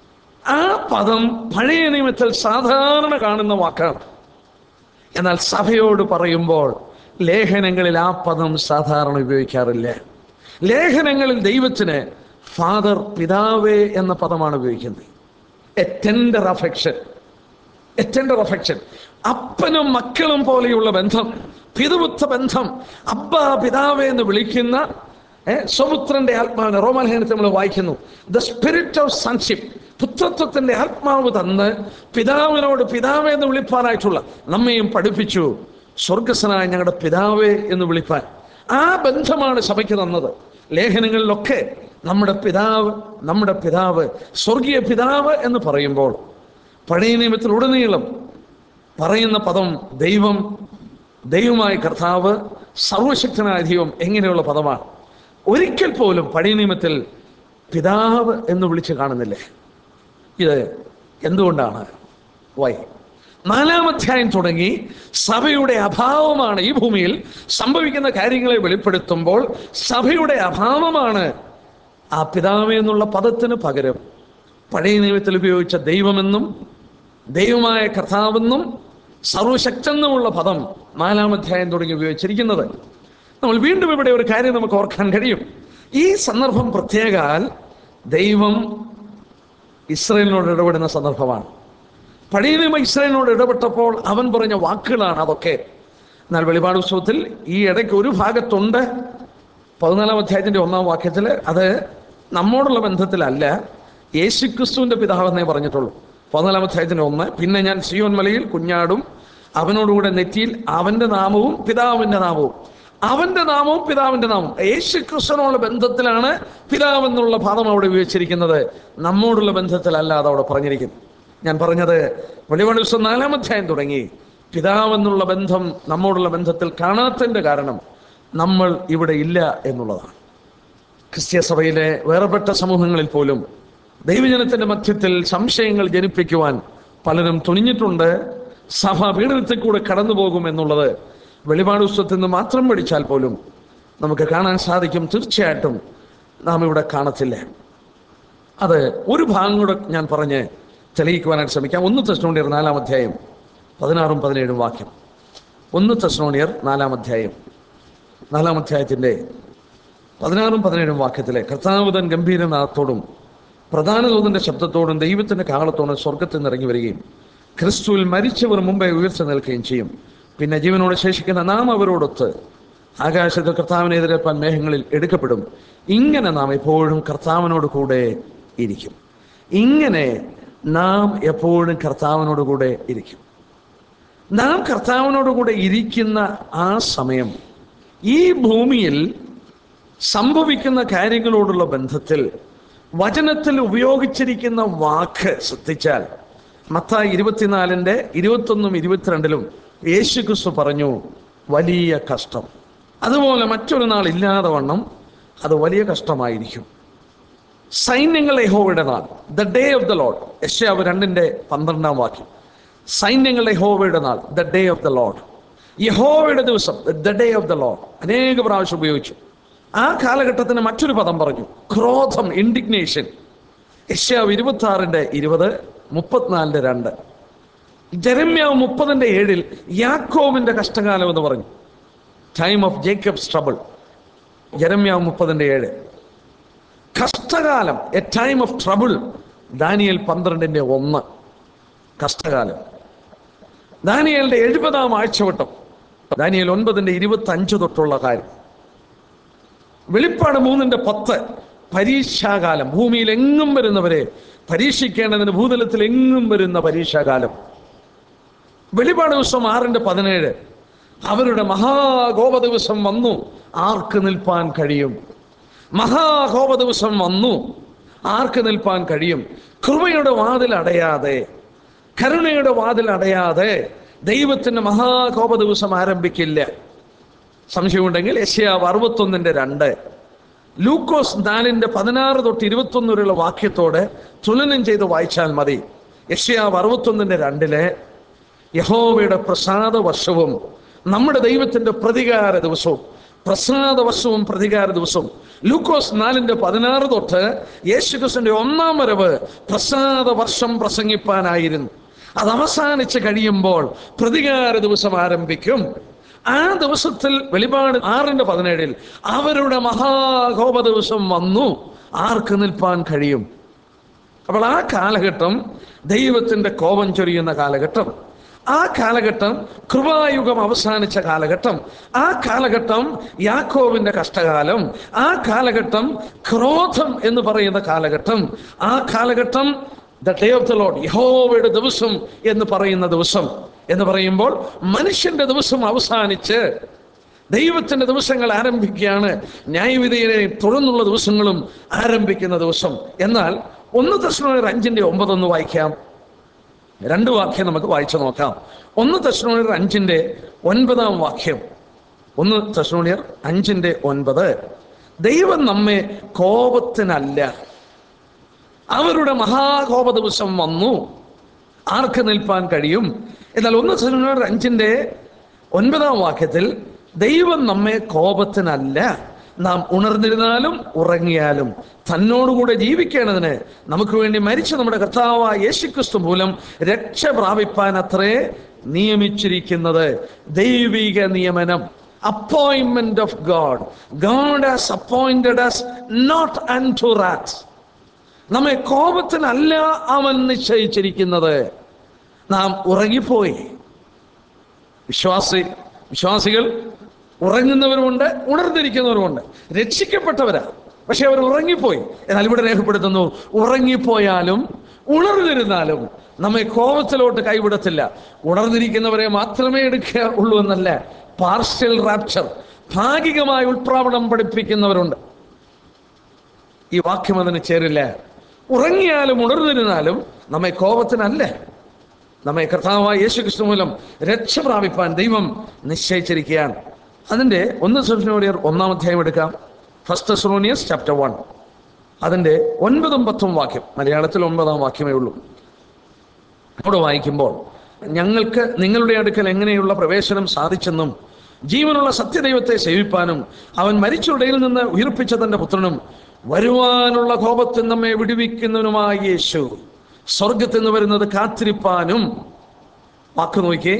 A: ആ പദം പഴയ നിയമത്തിൽ സാധാരണ കാണുന്ന വാക്കാണ് എന്നാൽ സഭയോട് പറയുമ്പോൾ ലേഖനങ്ങളിൽ ആ പദം സാധാരണ ഉപയോഗിക്കാറില്ല ലേഖനങ്ങളിൽ ദൈവത്തിന് ഫാദർ പിതാവേ എന്ന പദമാണ് ഉപയോഗിക്കുന്നത് a tender affection a tender affection അപ്പനും മക്കളും പോലെയുള്ള ബന്ധം പിതൃത്വ ബന്ധം അബ്ബ പിതാവേ എന്ന് വിളിക്കുന്ന ഏ, സ്വപുത്രന്റെ ആത്മാവിനെ റോമലേഖനത്തിൽ നമ്മൾ വായിക്കുന്നു ദ സ്പിരിറ്റ് ഓഫ് സൺഷിപ്പ് പുത്രത്വത്തിന്റെ ആത്മാവ് തന്ന് പിതാവിനോട് പിതാവേ എന്ന് വിളിപ്പാനായിട്ടുള്ള നമ്മയും പഠിപ്പിച്ചു സ്വർഗസ്വനായ ഞങ്ങളുടെ പിതാവേ എന്ന് വിളിപ്പാൻ ആ ബന്ധമാണ് സഭയ്ക്ക് തന്നത് ലേഖനങ്ങളിലൊക്കെ നമ്മുടെ പിതാവ് നമ്മുടെ പിതാവ് സ്വർഗീയ പിതാവ് എന്ന് പറയുമ്പോൾ പഴയ നിയമത്തിൽ ഉടനീളം പറയുന്ന പദം ദൈവം ദൈവമായ കർത്താവ് സർവശക്തനായ ദൈവം എങ്ങനെയുള്ള പദമാണ് ഒരിക്കൽ പോലും പഴയ നിയമത്തിൽ പിതാവ് എന്ന് വിളിച്ച് കാണുന്നില്ലേ ഇത് എന്തുകൊണ്ടാണ് വൈ നാലാം അധ്യായം തുടങ്ങി സഭയുടെ അഭാവമാണ് ഈ ഭൂമിയിൽ സംഭവിക്കുന്ന കാര്യങ്ങളെ വെളിപ്പെടുത്തുമ്പോൾ സഭയുടെ അഭാവമാണ് ആ പിതാവ് എന്നുള്ള പദത്തിന് പകരം പഴയ നിയമത്തിൽ ഉപയോഗിച്ച ദൈവമെന്നും ദൈവമായ കർത്താവെന്നും സർവശക്തെന്നുമുള്ള പദം നാലാം അധ്യായം തുടങ്ങി ഉപയോഗിച്ചിരിക്കുന്നത് നമ്മൾ വീണ്ടും ഇവിടെ ഒരു കാര്യം നമുക്ക് ഓർക്കാൻ കഴിയും ഈ സന്ദർഭം പ്രത്യേകാൽ ദൈവം ഇസ്രയേലിനോട് ഇടപെടുന്ന സന്ദർഭമാണ് പഴയ നിയമ ഇസ്രയേലിനോട് ഇടപെട്ടപ്പോൾ അവൻ പറഞ്ഞ വാക്കുകളാണ് അതൊക്കെ എന്നാൽ വെളിപാട് ഉത്സവത്തിൽ ഈ ഇടയ്ക്ക് ഒരു ഭാഗത്തുണ്ട് പതിനാലാം അധ്യായത്തിന്റെ ഒന്നാം വാക്യത്തിൽ അത് നമ്മോടുള്ള ബന്ധത്തിലല്ല യേശുക്രിസ്തുവിന്റെ പിതാവെന്നേ പറഞ്ഞിട്ടുള്ളൂ പതിനാലാം അധ്യായത്തിന്റെ ഒന്ന് പിന്നെ ഞാൻ സിയോൻ മലയിൽ കുഞ്ഞാടും അവനോടുകൂടെ നെറ്റിയിൽ അവന്റെ നാമവും പിതാവിന്റെ നാമവും അവന്റെ നാമവും പിതാവിന്റെ നാമവും യേശു ക്രിസ്തുവിനുള്ള ബന്ധത്തിലാണ് പിതാവ് എന്നുള്ള പദം അവിടെ ഉപയോഗിച്ചിരിക്കുന്നത് നമ്മോടുള്ള ബന്ധത്തിലല്ല അത് അവിടെ പറഞ്ഞിരിക്കുന്നു ഞാൻ പറഞ്ഞത് വെളിപാട് ദിവസം നാലാം അധ്യായം തുടങ്ങി പിതാവ് എന്നുള്ള ബന്ധം നമ്മോടുള്ള ബന്ധത്തിൽ കാണാത്തതിന്റെ കാരണം നമ്മൾ ഇവിടെ ഇല്ല എന്നുള്ളതാണ് ക്രിസ്ത്യ സഭയിലെ വേറെപ്പെട്ട സമൂഹങ്ങളിൽ പോലും ദൈവജനത്തിന്റെ മധ്യത്തിൽ സംശയങ്ങൾ ജനിപ്പിക്കുവാൻ പലരും തുനിഞ്ഞിട്ടുണ്ട് സഭ പീഡനത്തിൽ കൂടെ കടന്നു പോകും എന്നുള്ളത് വെളിപാട് പുസ്തകത്തിൽ നിന്ന് മാത്രം പഠിച്ചാൽ പോലും നമുക്ക് കാണാൻ സാധിക്കും തീർച്ചയായിട്ടും നാം ഇവിടെ കാണത്തില്ല അത് ഒരു ഭാഗം കൂടെ ഞാൻ പറഞ്ഞ് തെളിയിക്കുവാനായിട്ട് ശ്രമിക്കാം ഒന്ന് തെസ്നോണിയർ നാലാം അധ്യായം പതിനാറും പതിനേഴും വാക്യം ഒന്ന് തെസ്നോണിയർ നാലാം അധ്യായം നാലാം അധ്യായത്തിൻ്റെ പതിനാറും പതിനേഴും വാക്യത്തിലെ കർത്താവുതൻ ഗംഭീരനാഥത്തോടും പ്രധാന ദൂതന്റെ ശബ്ദത്തോടും ദൈവത്തിന്റെ കാഹളത്തോടും സ്വർഗത്തിൽ നിന്ന് ഇറങ്ങി വരികയും ക്രിസ്തുവിൽ മരിച്ചവർ മുമ്പേ ഉയർച്ച നിൽക്കുകയും ചെയ്യും പിന്നെ ജീവനോട് ശേഷിക്കുന്ന നാം അവരോടൊത്ത് ആകാശത്തിൽ കർത്താവിനെ എതിരേൽപ്പാൻ മേഘങ്ങളിൽ എടുക്കപ്പെടും ഇങ്ങനെ നാം എപ്പോഴും കർത്താവിനോട് കൂടെ ഇരിക്കും ഇങ്ങനെ നാം എപ്പോഴും കർത്താവിനോട് കൂടെ ഇരിക്കും നാം കർത്താവിനോട് കൂടെ ഇരിക്കുന്ന ആ സമയം ഈ ഭൂമിയിൽ സംഭവിക്കുന്ന കാര്യങ്ങളോടുള്ള ബന്ധത്തിൽ വചനത്തിൽ ഉപയോഗിച്ചിരിക്കുന്ന വാക്ക് ശ്രദ്ധിച്ചാൽ മത്തായി ഇരുപത്തിനാലിൻ്റെ ഇരുപത്തൊന്നും ഇരുപത്തിരണ്ടിലും യേശു ക്രിസ്തു പറഞ്ഞു വലിയ കഷ്ടം അതുപോലെ മറ്റൊരു നാൾ ഇല്ലാതെ വണ്ണം അത് വലിയ കഷ്ടമായിരിക്കും സൈന്യങ്ങൾ യഹോവയുടെ നാൾ the day of the Lord യശയാവ് രണ്ടിന്റെ പന്ത്രണ്ടാം വാക്യം സൈന്യങ്ങൾ യഹോവയുടെ നാൾ the day of the Lord യഹോവയുടെ ദിവസം the day of the Lord അനേക പ്രാവശ്യം ഉപയോഗിച്ചു ആ കാലഘട്ടത്തിന് മറ്റൊരു പദം പറഞ്ഞു ക്രോധം ഇൻഡിഗ്നേഷൻ യശയാവ് ഇരുപത്തി ആറിന്റെ ഇരുപത് മുപ്പത്തിനാലിന്റെ രണ്ട് ജരമ്യാവ് മുപ്പതിന്റെ ഏഴിൽ യാക്കോവിന്റെ കഷ്ടകാലം എന്ന് പറഞ്ഞു ടൈം ഓഫ് ജേക്കബ്സ് ട്രബിൾ ജരമ്യാവ് മുപ്പതിന്റെ ഏഴ് കഷ്ടകാലം a time of trouble Daniel പന്ത്രണ്ടിന്റെ ഒന്ന് കഷ്ടകാലം ദാനിയലിന്റെ എഴുപതാം ആഴ്ചവട്ടം ദാനിയൽ ഒൻപതിന്റെ ഇരുപത്തി അഞ്ച് തൊട്ടുള്ള കാര്യം വെളിപ്പാട് മൂന്നിന്റെ പത്ത് പരീക്ഷാകാലം ഭൂമിയിൽ എങ്ങും വരുന്നവരെ പരീക്ഷിക്കേണ്ടതിന് ഭൂതലത്തിൽ എങ്ങും വരുന്ന പരീക്ഷാകാലം വെളിപാട് ദിവസം ആറിന്റെ പതിനേഴ് അവരുടെ മഹാകോപ ദിവസം വന്നു ആർക്ക് നിൽപ്പാൻ കഴിയും മഹാകോപ ദിവസം വന്നു ആർക്ക് നിൽപ്പാൻ കഴിയും കൃപയുടെ വാതിൽ അടയാതെ കരുണയുടെ വാതിൽ അടയാതെ ദൈവത്തിന്റെ മഹാകോപ ദിവസം ആരംഭിക്കില്ല സംശയമുണ്ടെങ്കിൽ യശയാവ് അറുപത്തൊന്നിന്റെ രണ്ട് ലൂക്കോസ് നാലിന്റെ പതിനാറ് തൊട്ട് ഇരുപത്തൊന്ന് വരെയുള്ള വാക്യത്തോടെ തുലനം ചെയ്ത് വായിച്ചാൽ മതി യശയാവ് അറുപത്തൊന്നിന്റെ രണ്ടിലെ യഹോവയുടെ പ്രസാദ വർഷവും നമ്മുടെ ദൈവത്തിന്റെ പ്രതികാര ദിവസവും പ്രസാദ വർഷവും പ്രതികാര ദിവസവും ലൂക്കോസ് നാലിന്റെ പതിനാറ് തൊട്ട് യേശുക്രിസ്തുവിന്റെ ഒന്നാം വരവ് പ്രസാദ വർഷം പ്രസംഗിപ്പാനായിരുന്നു അത് അവസാനിച്ച് കഴിയുമ്പോൾ പ്രതികാര ദിവസം ആരംഭിക്കും ആ ദിവസത്തിൽ വെളിപാട് ആറിന്റെ പതിനേഴിൽ അവരുടെ മഹാകോപ ദിവസം വന്നു ആർക്ക് നിൽപ്പാൻ കഴിയും അപ്പോൾ ആ കാലഘട്ടം ദൈവത്തിന്റെ കോപം ചൊരിയുന്ന കാലഘട്ടം ആ കാലഘട്ടം കൃപായുഗം അവസാനിച്ച കാലഘട്ടം ആ കാലഘട്ടം യാക്കോവിന്റെ കഷ്ടകാലം ആ കാലഘട്ടം ക്രോധം എന്ന് പറയുന്ന കാലഘട്ടം ആ കാലഘട്ടം the day of the Lord യഹോവയുടെ ദിവസം എന്ന് പറയുന്ന ദിവസം എന്ന് പറയുമ്പോൾ മനുഷ്യന്റെ ദിവസം അവസാനിച്ച് ദൈവത്തിന്റെ ദിവസങ്ങൾ ആരംഭിക്കുകയാണ് ന്യായവിധിയെ തുടർന്നുള്ള ദിവസങ്ങളും ആരംഭിക്കുന്ന ദിവസം എന്നാൽ ഒന്ന് ദശമേർ അഞ്ചിന്റെ ഒമ്പതൊന്ന് വായിക്കാം രണ്ട് വാക്യം നമുക്ക് വായിച്ചു നോക്കാം ഒന്ന് തെസ്നോണിയർ അഞ്ചിന്റെ ഒൻപതാം വാക്യം ഒന്ന് തെസ്നോണിയർ അഞ്ചിന്റെ ഒൻപത് ദൈവം നമ്മെ കോപത്തിനല്ല അവരുടെ മഹാകോപ ദിവസം വന്നു ആർക്ക് നിൽപ്പാൻ കഴിയും എന്നാൽ ഒന്ന് സെമിനാർ അഞ്ചിന്റെ ഒൻപതാം വാക്യത്തിൽ ദൈവം നമ്മെ കോപത്തിനല്ല നാം ഉണർന്നിരുന്നാലും ഉറങ്ങിയാലും തന്നോടുകൂടെ ജീവിക്കേണ്ടതിന് നമുക്ക് വേണ്ടി മരിച്ച നമ്മുടെ കർത്താവായ യേശുക്രിസ്തു മൂലം രക്ഷ പ്രാപിപ്പാൻ അത്രേ നിയമിച്ചിരിക്കുന്നത് ദൈവിക നിയമനം appointment of God God has appointed us not unto wrath നമ്മെ കോപത്തിനല്ല അവൻ നിശ്ചയിച്ചിരിക്കുന്നത് നാം ഉറങ്ങിപ്പോയി വിശ്വാസി വിശ്വാസികൾ ഉറങ്ങുന്നവരുമുണ്ട് ഉണർന്നിരിക്കുന്നവരുമുണ്ട് രക്ഷിക്കപ്പെട്ടവരാ പക്ഷെ അവർ ഉറങ്ങിപ്പോയി എന്നാൽ ഇവിടെ രേഖപ്പെടുത്തുന്നു ഉറങ്ങിപ്പോയാലും ഉണർന്നിരുന്നാലും നമ്മെ കോപത്തിലോട്ട് കൈവിടത്തില്ല ഉണർന്നിരിക്കുന്നവരെ മാത്രമേ എടുക്കുക ഉള്ളൂ എന്നല്ല പാർഷ്യൽ റാപ്ചർ ഭാഗികമായ ഉൾപ്രാവണം പഠിപ്പിക്കുന്നവരുണ്ട് ഈ വാക്യം അതിന് ചേരില്ല ഉറങ്ങിയാലും ഉണർന്നിരുന്നാലും നമ്മെ കോപത്തിനല്ല നമ്മെ കർത്താവായ യേശു ക്രിസ്തു മൂലം രക്ഷ പ്രാപിപ്പാൻ ദൈവം നിശ്ചയിച്ചിരിക്കുകയാണ് അതിന്റെ ഒന്ന് സെഫ്നോറിയർ ഒന്നാം അധ്യായം എടുക്കാം ഫസ്റ്റ് സെറോനിയസ് ചാപ്റ്റർ വൺ അതിന്റെ ഒൻപതും പത്തും വാക്യം മലയാളത്തിൽ ഒൻപതാം വാക്യമേ ഉള്ളൂ അവിടെ വായിക്കുമ്പോൾ ഞങ്ങൾക്ക് നിങ്ങളുടെ അടുക്കൽ എങ്ങനെയുള്ള പ്രവേശനം സാധിച്ചെന്നും ജീവനുള്ള സത്യദൈവത്തെ സേവിപ്പാനും അവൻ മരിച്ചുടയിൽ നിന്ന് ഉയർപ്പിച്ച തന്റെ പുത്രനും വരുവാനുള്ള കോപത്തിൽ നമ്മെ വിടുവിക്കുന്നവനുമായ യേശു സ്വർഗത്തിൽ നിന്ന് വരുന്നത് കാത്തിരിപ്പാനും വാക്ക് നോക്കിയേ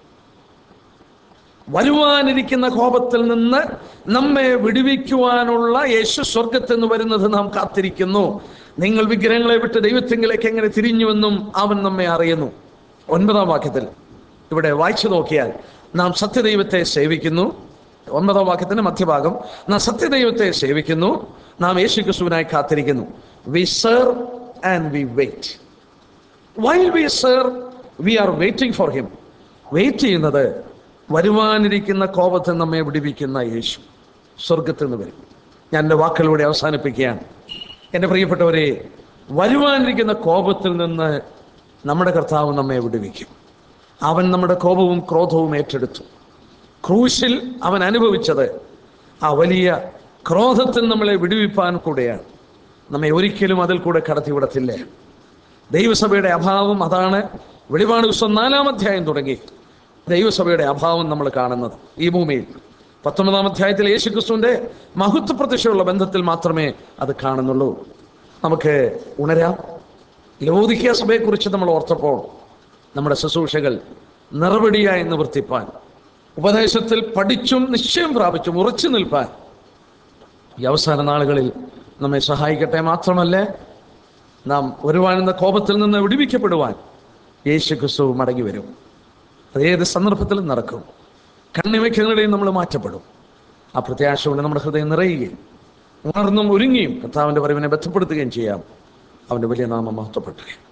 A: വരുവാനിരിക്കുന്ന കോപത്തിൽ നിന്ന് നമ്മെ വിടുവിക്കുവാനുള്ള യേശു സ്വർഗത്തിൽ നിന്ന് വരുന്നത് നാം കാത്തിരിക്കുന്നു നിങ്ങൾ വിഗ്രഹങ്ങളെ വിട്ട് ദൈവത്തിങ്കിലേക്ക് എങ്ങനെ തിരിഞ്ഞുവെന്നും അവൻ നമ്മെ അറിയുന്നു ഒൻപതാം വാക്യത്തിൽ ഇവിടെ വായിച്ചു നോക്കിയാൽ നാം സത്യദൈവത്തെ സേവിക്കുന്നു ഒൻപതാം വാക്യത്തിന്റെ മധ്യഭാഗം നാം സത്യദൈവത്തെ സേവിക്കുന്നു നാം യേശു ക്രിസ്തുവിനായി കാത്തിരിക്കുന്നു we serve and we wait while we serve we are waiting for him wait ചെയ്യുന്നത് വരുവാനിരിക്കുന്ന കോപത്തിൽ നമ്മെ വിടിവിക്കുന്ന യേശു സ്വർഗത്തിൽ നിന്ന് വരും ഞാൻ എൻ്റെ വാക്കിലൂടെ അവസാനിപ്പിക്കുകയാണ് എൻ്റെ പ്രിയപ്പെട്ടവരെ വരുവാനിരിക്കുന്ന കോപത്തിൽ നിന്ന് നമ്മുടെ കർത്താവ് നമ്മെ വിടുവിക്കും അവൻ നമ്മുടെ കോപവും ക്രോധവും ഏറ്റെടുത്തു ക്രൂശിൽ അവൻ അനുഭവിച്ചത് ആ വലിയ ക്രോധത്തിൽ നമ്മളെ വിടുവിപ്പാൻ കൂടെയാണ് നമ്മെ ഒരിക്കലും അതിൽ കൂടെ കടത്തിവിടത്തില്ല ദൈവസഭയുടെ അഭാവം അതാണ് വെളിപാട് ദിവസം നാലാം അധ്യായം തുടങ്ങി ദൈവസഭയുടെ അഭാവം നമ്മൾ കാണുന്നത് ഈ ഭൂമിയിൽ പത്തൊമ്പതാം അധ്യായത്തിൽ യേശു ക്രിസ്തുവിന്റെ മഹത്വ പ്രത്യക്ഷമുള്ള ബന്ധത്തിൽ മാത്രമേ അത് കാണുന്നുള്ളൂ നമുക്ക് ഉണരാം ലൗദിക സഭയെക്കുറിച്ച് നമ്മൾ ഓർത്തപ്പോൾ നമ്മുടെ ശുശ്രൂഷകൾ നിറവടിയായി നിവർത്തിപ്പാൻ ഉപദേശത്തിൽ പഠിച്ചും നിശ്ചയം പ്രാപിച്ചും ഉറച്ചു നിൽപ്പാൻ ഈ അവസാന നാളുകളിൽ നമ്മെ സഹായിക്കട്ടെ മാത്രമല്ല നാം ഒരുവാനുന്ന കോപത്തിൽ നിന്ന് വിടുവിക്കപ്പെടുവാൻ യേശു ക്രിസ്തു മടങ്ങി വരും അത് ഏത് സന്ദർഭത്തിലും നടക്കും കണ്ണിമയ്ക്കുന്നതിടെയും നമ്മൾ മാറ്റപ്പെടും ആ പ്രത്യാശ കൊണ്ട് നമ്മുടെ ഹൃദയം നിറയുകയും ഉണർന്നും ഒരുങ്ങിയും കർത്താവിൻ്റെ വരവിനെ ബന്ധപ്പെടുത്തുകയും ചെയ്യാം അവൻ്റെ വലിയ നാമം മഹത്വപ്പെട്ടു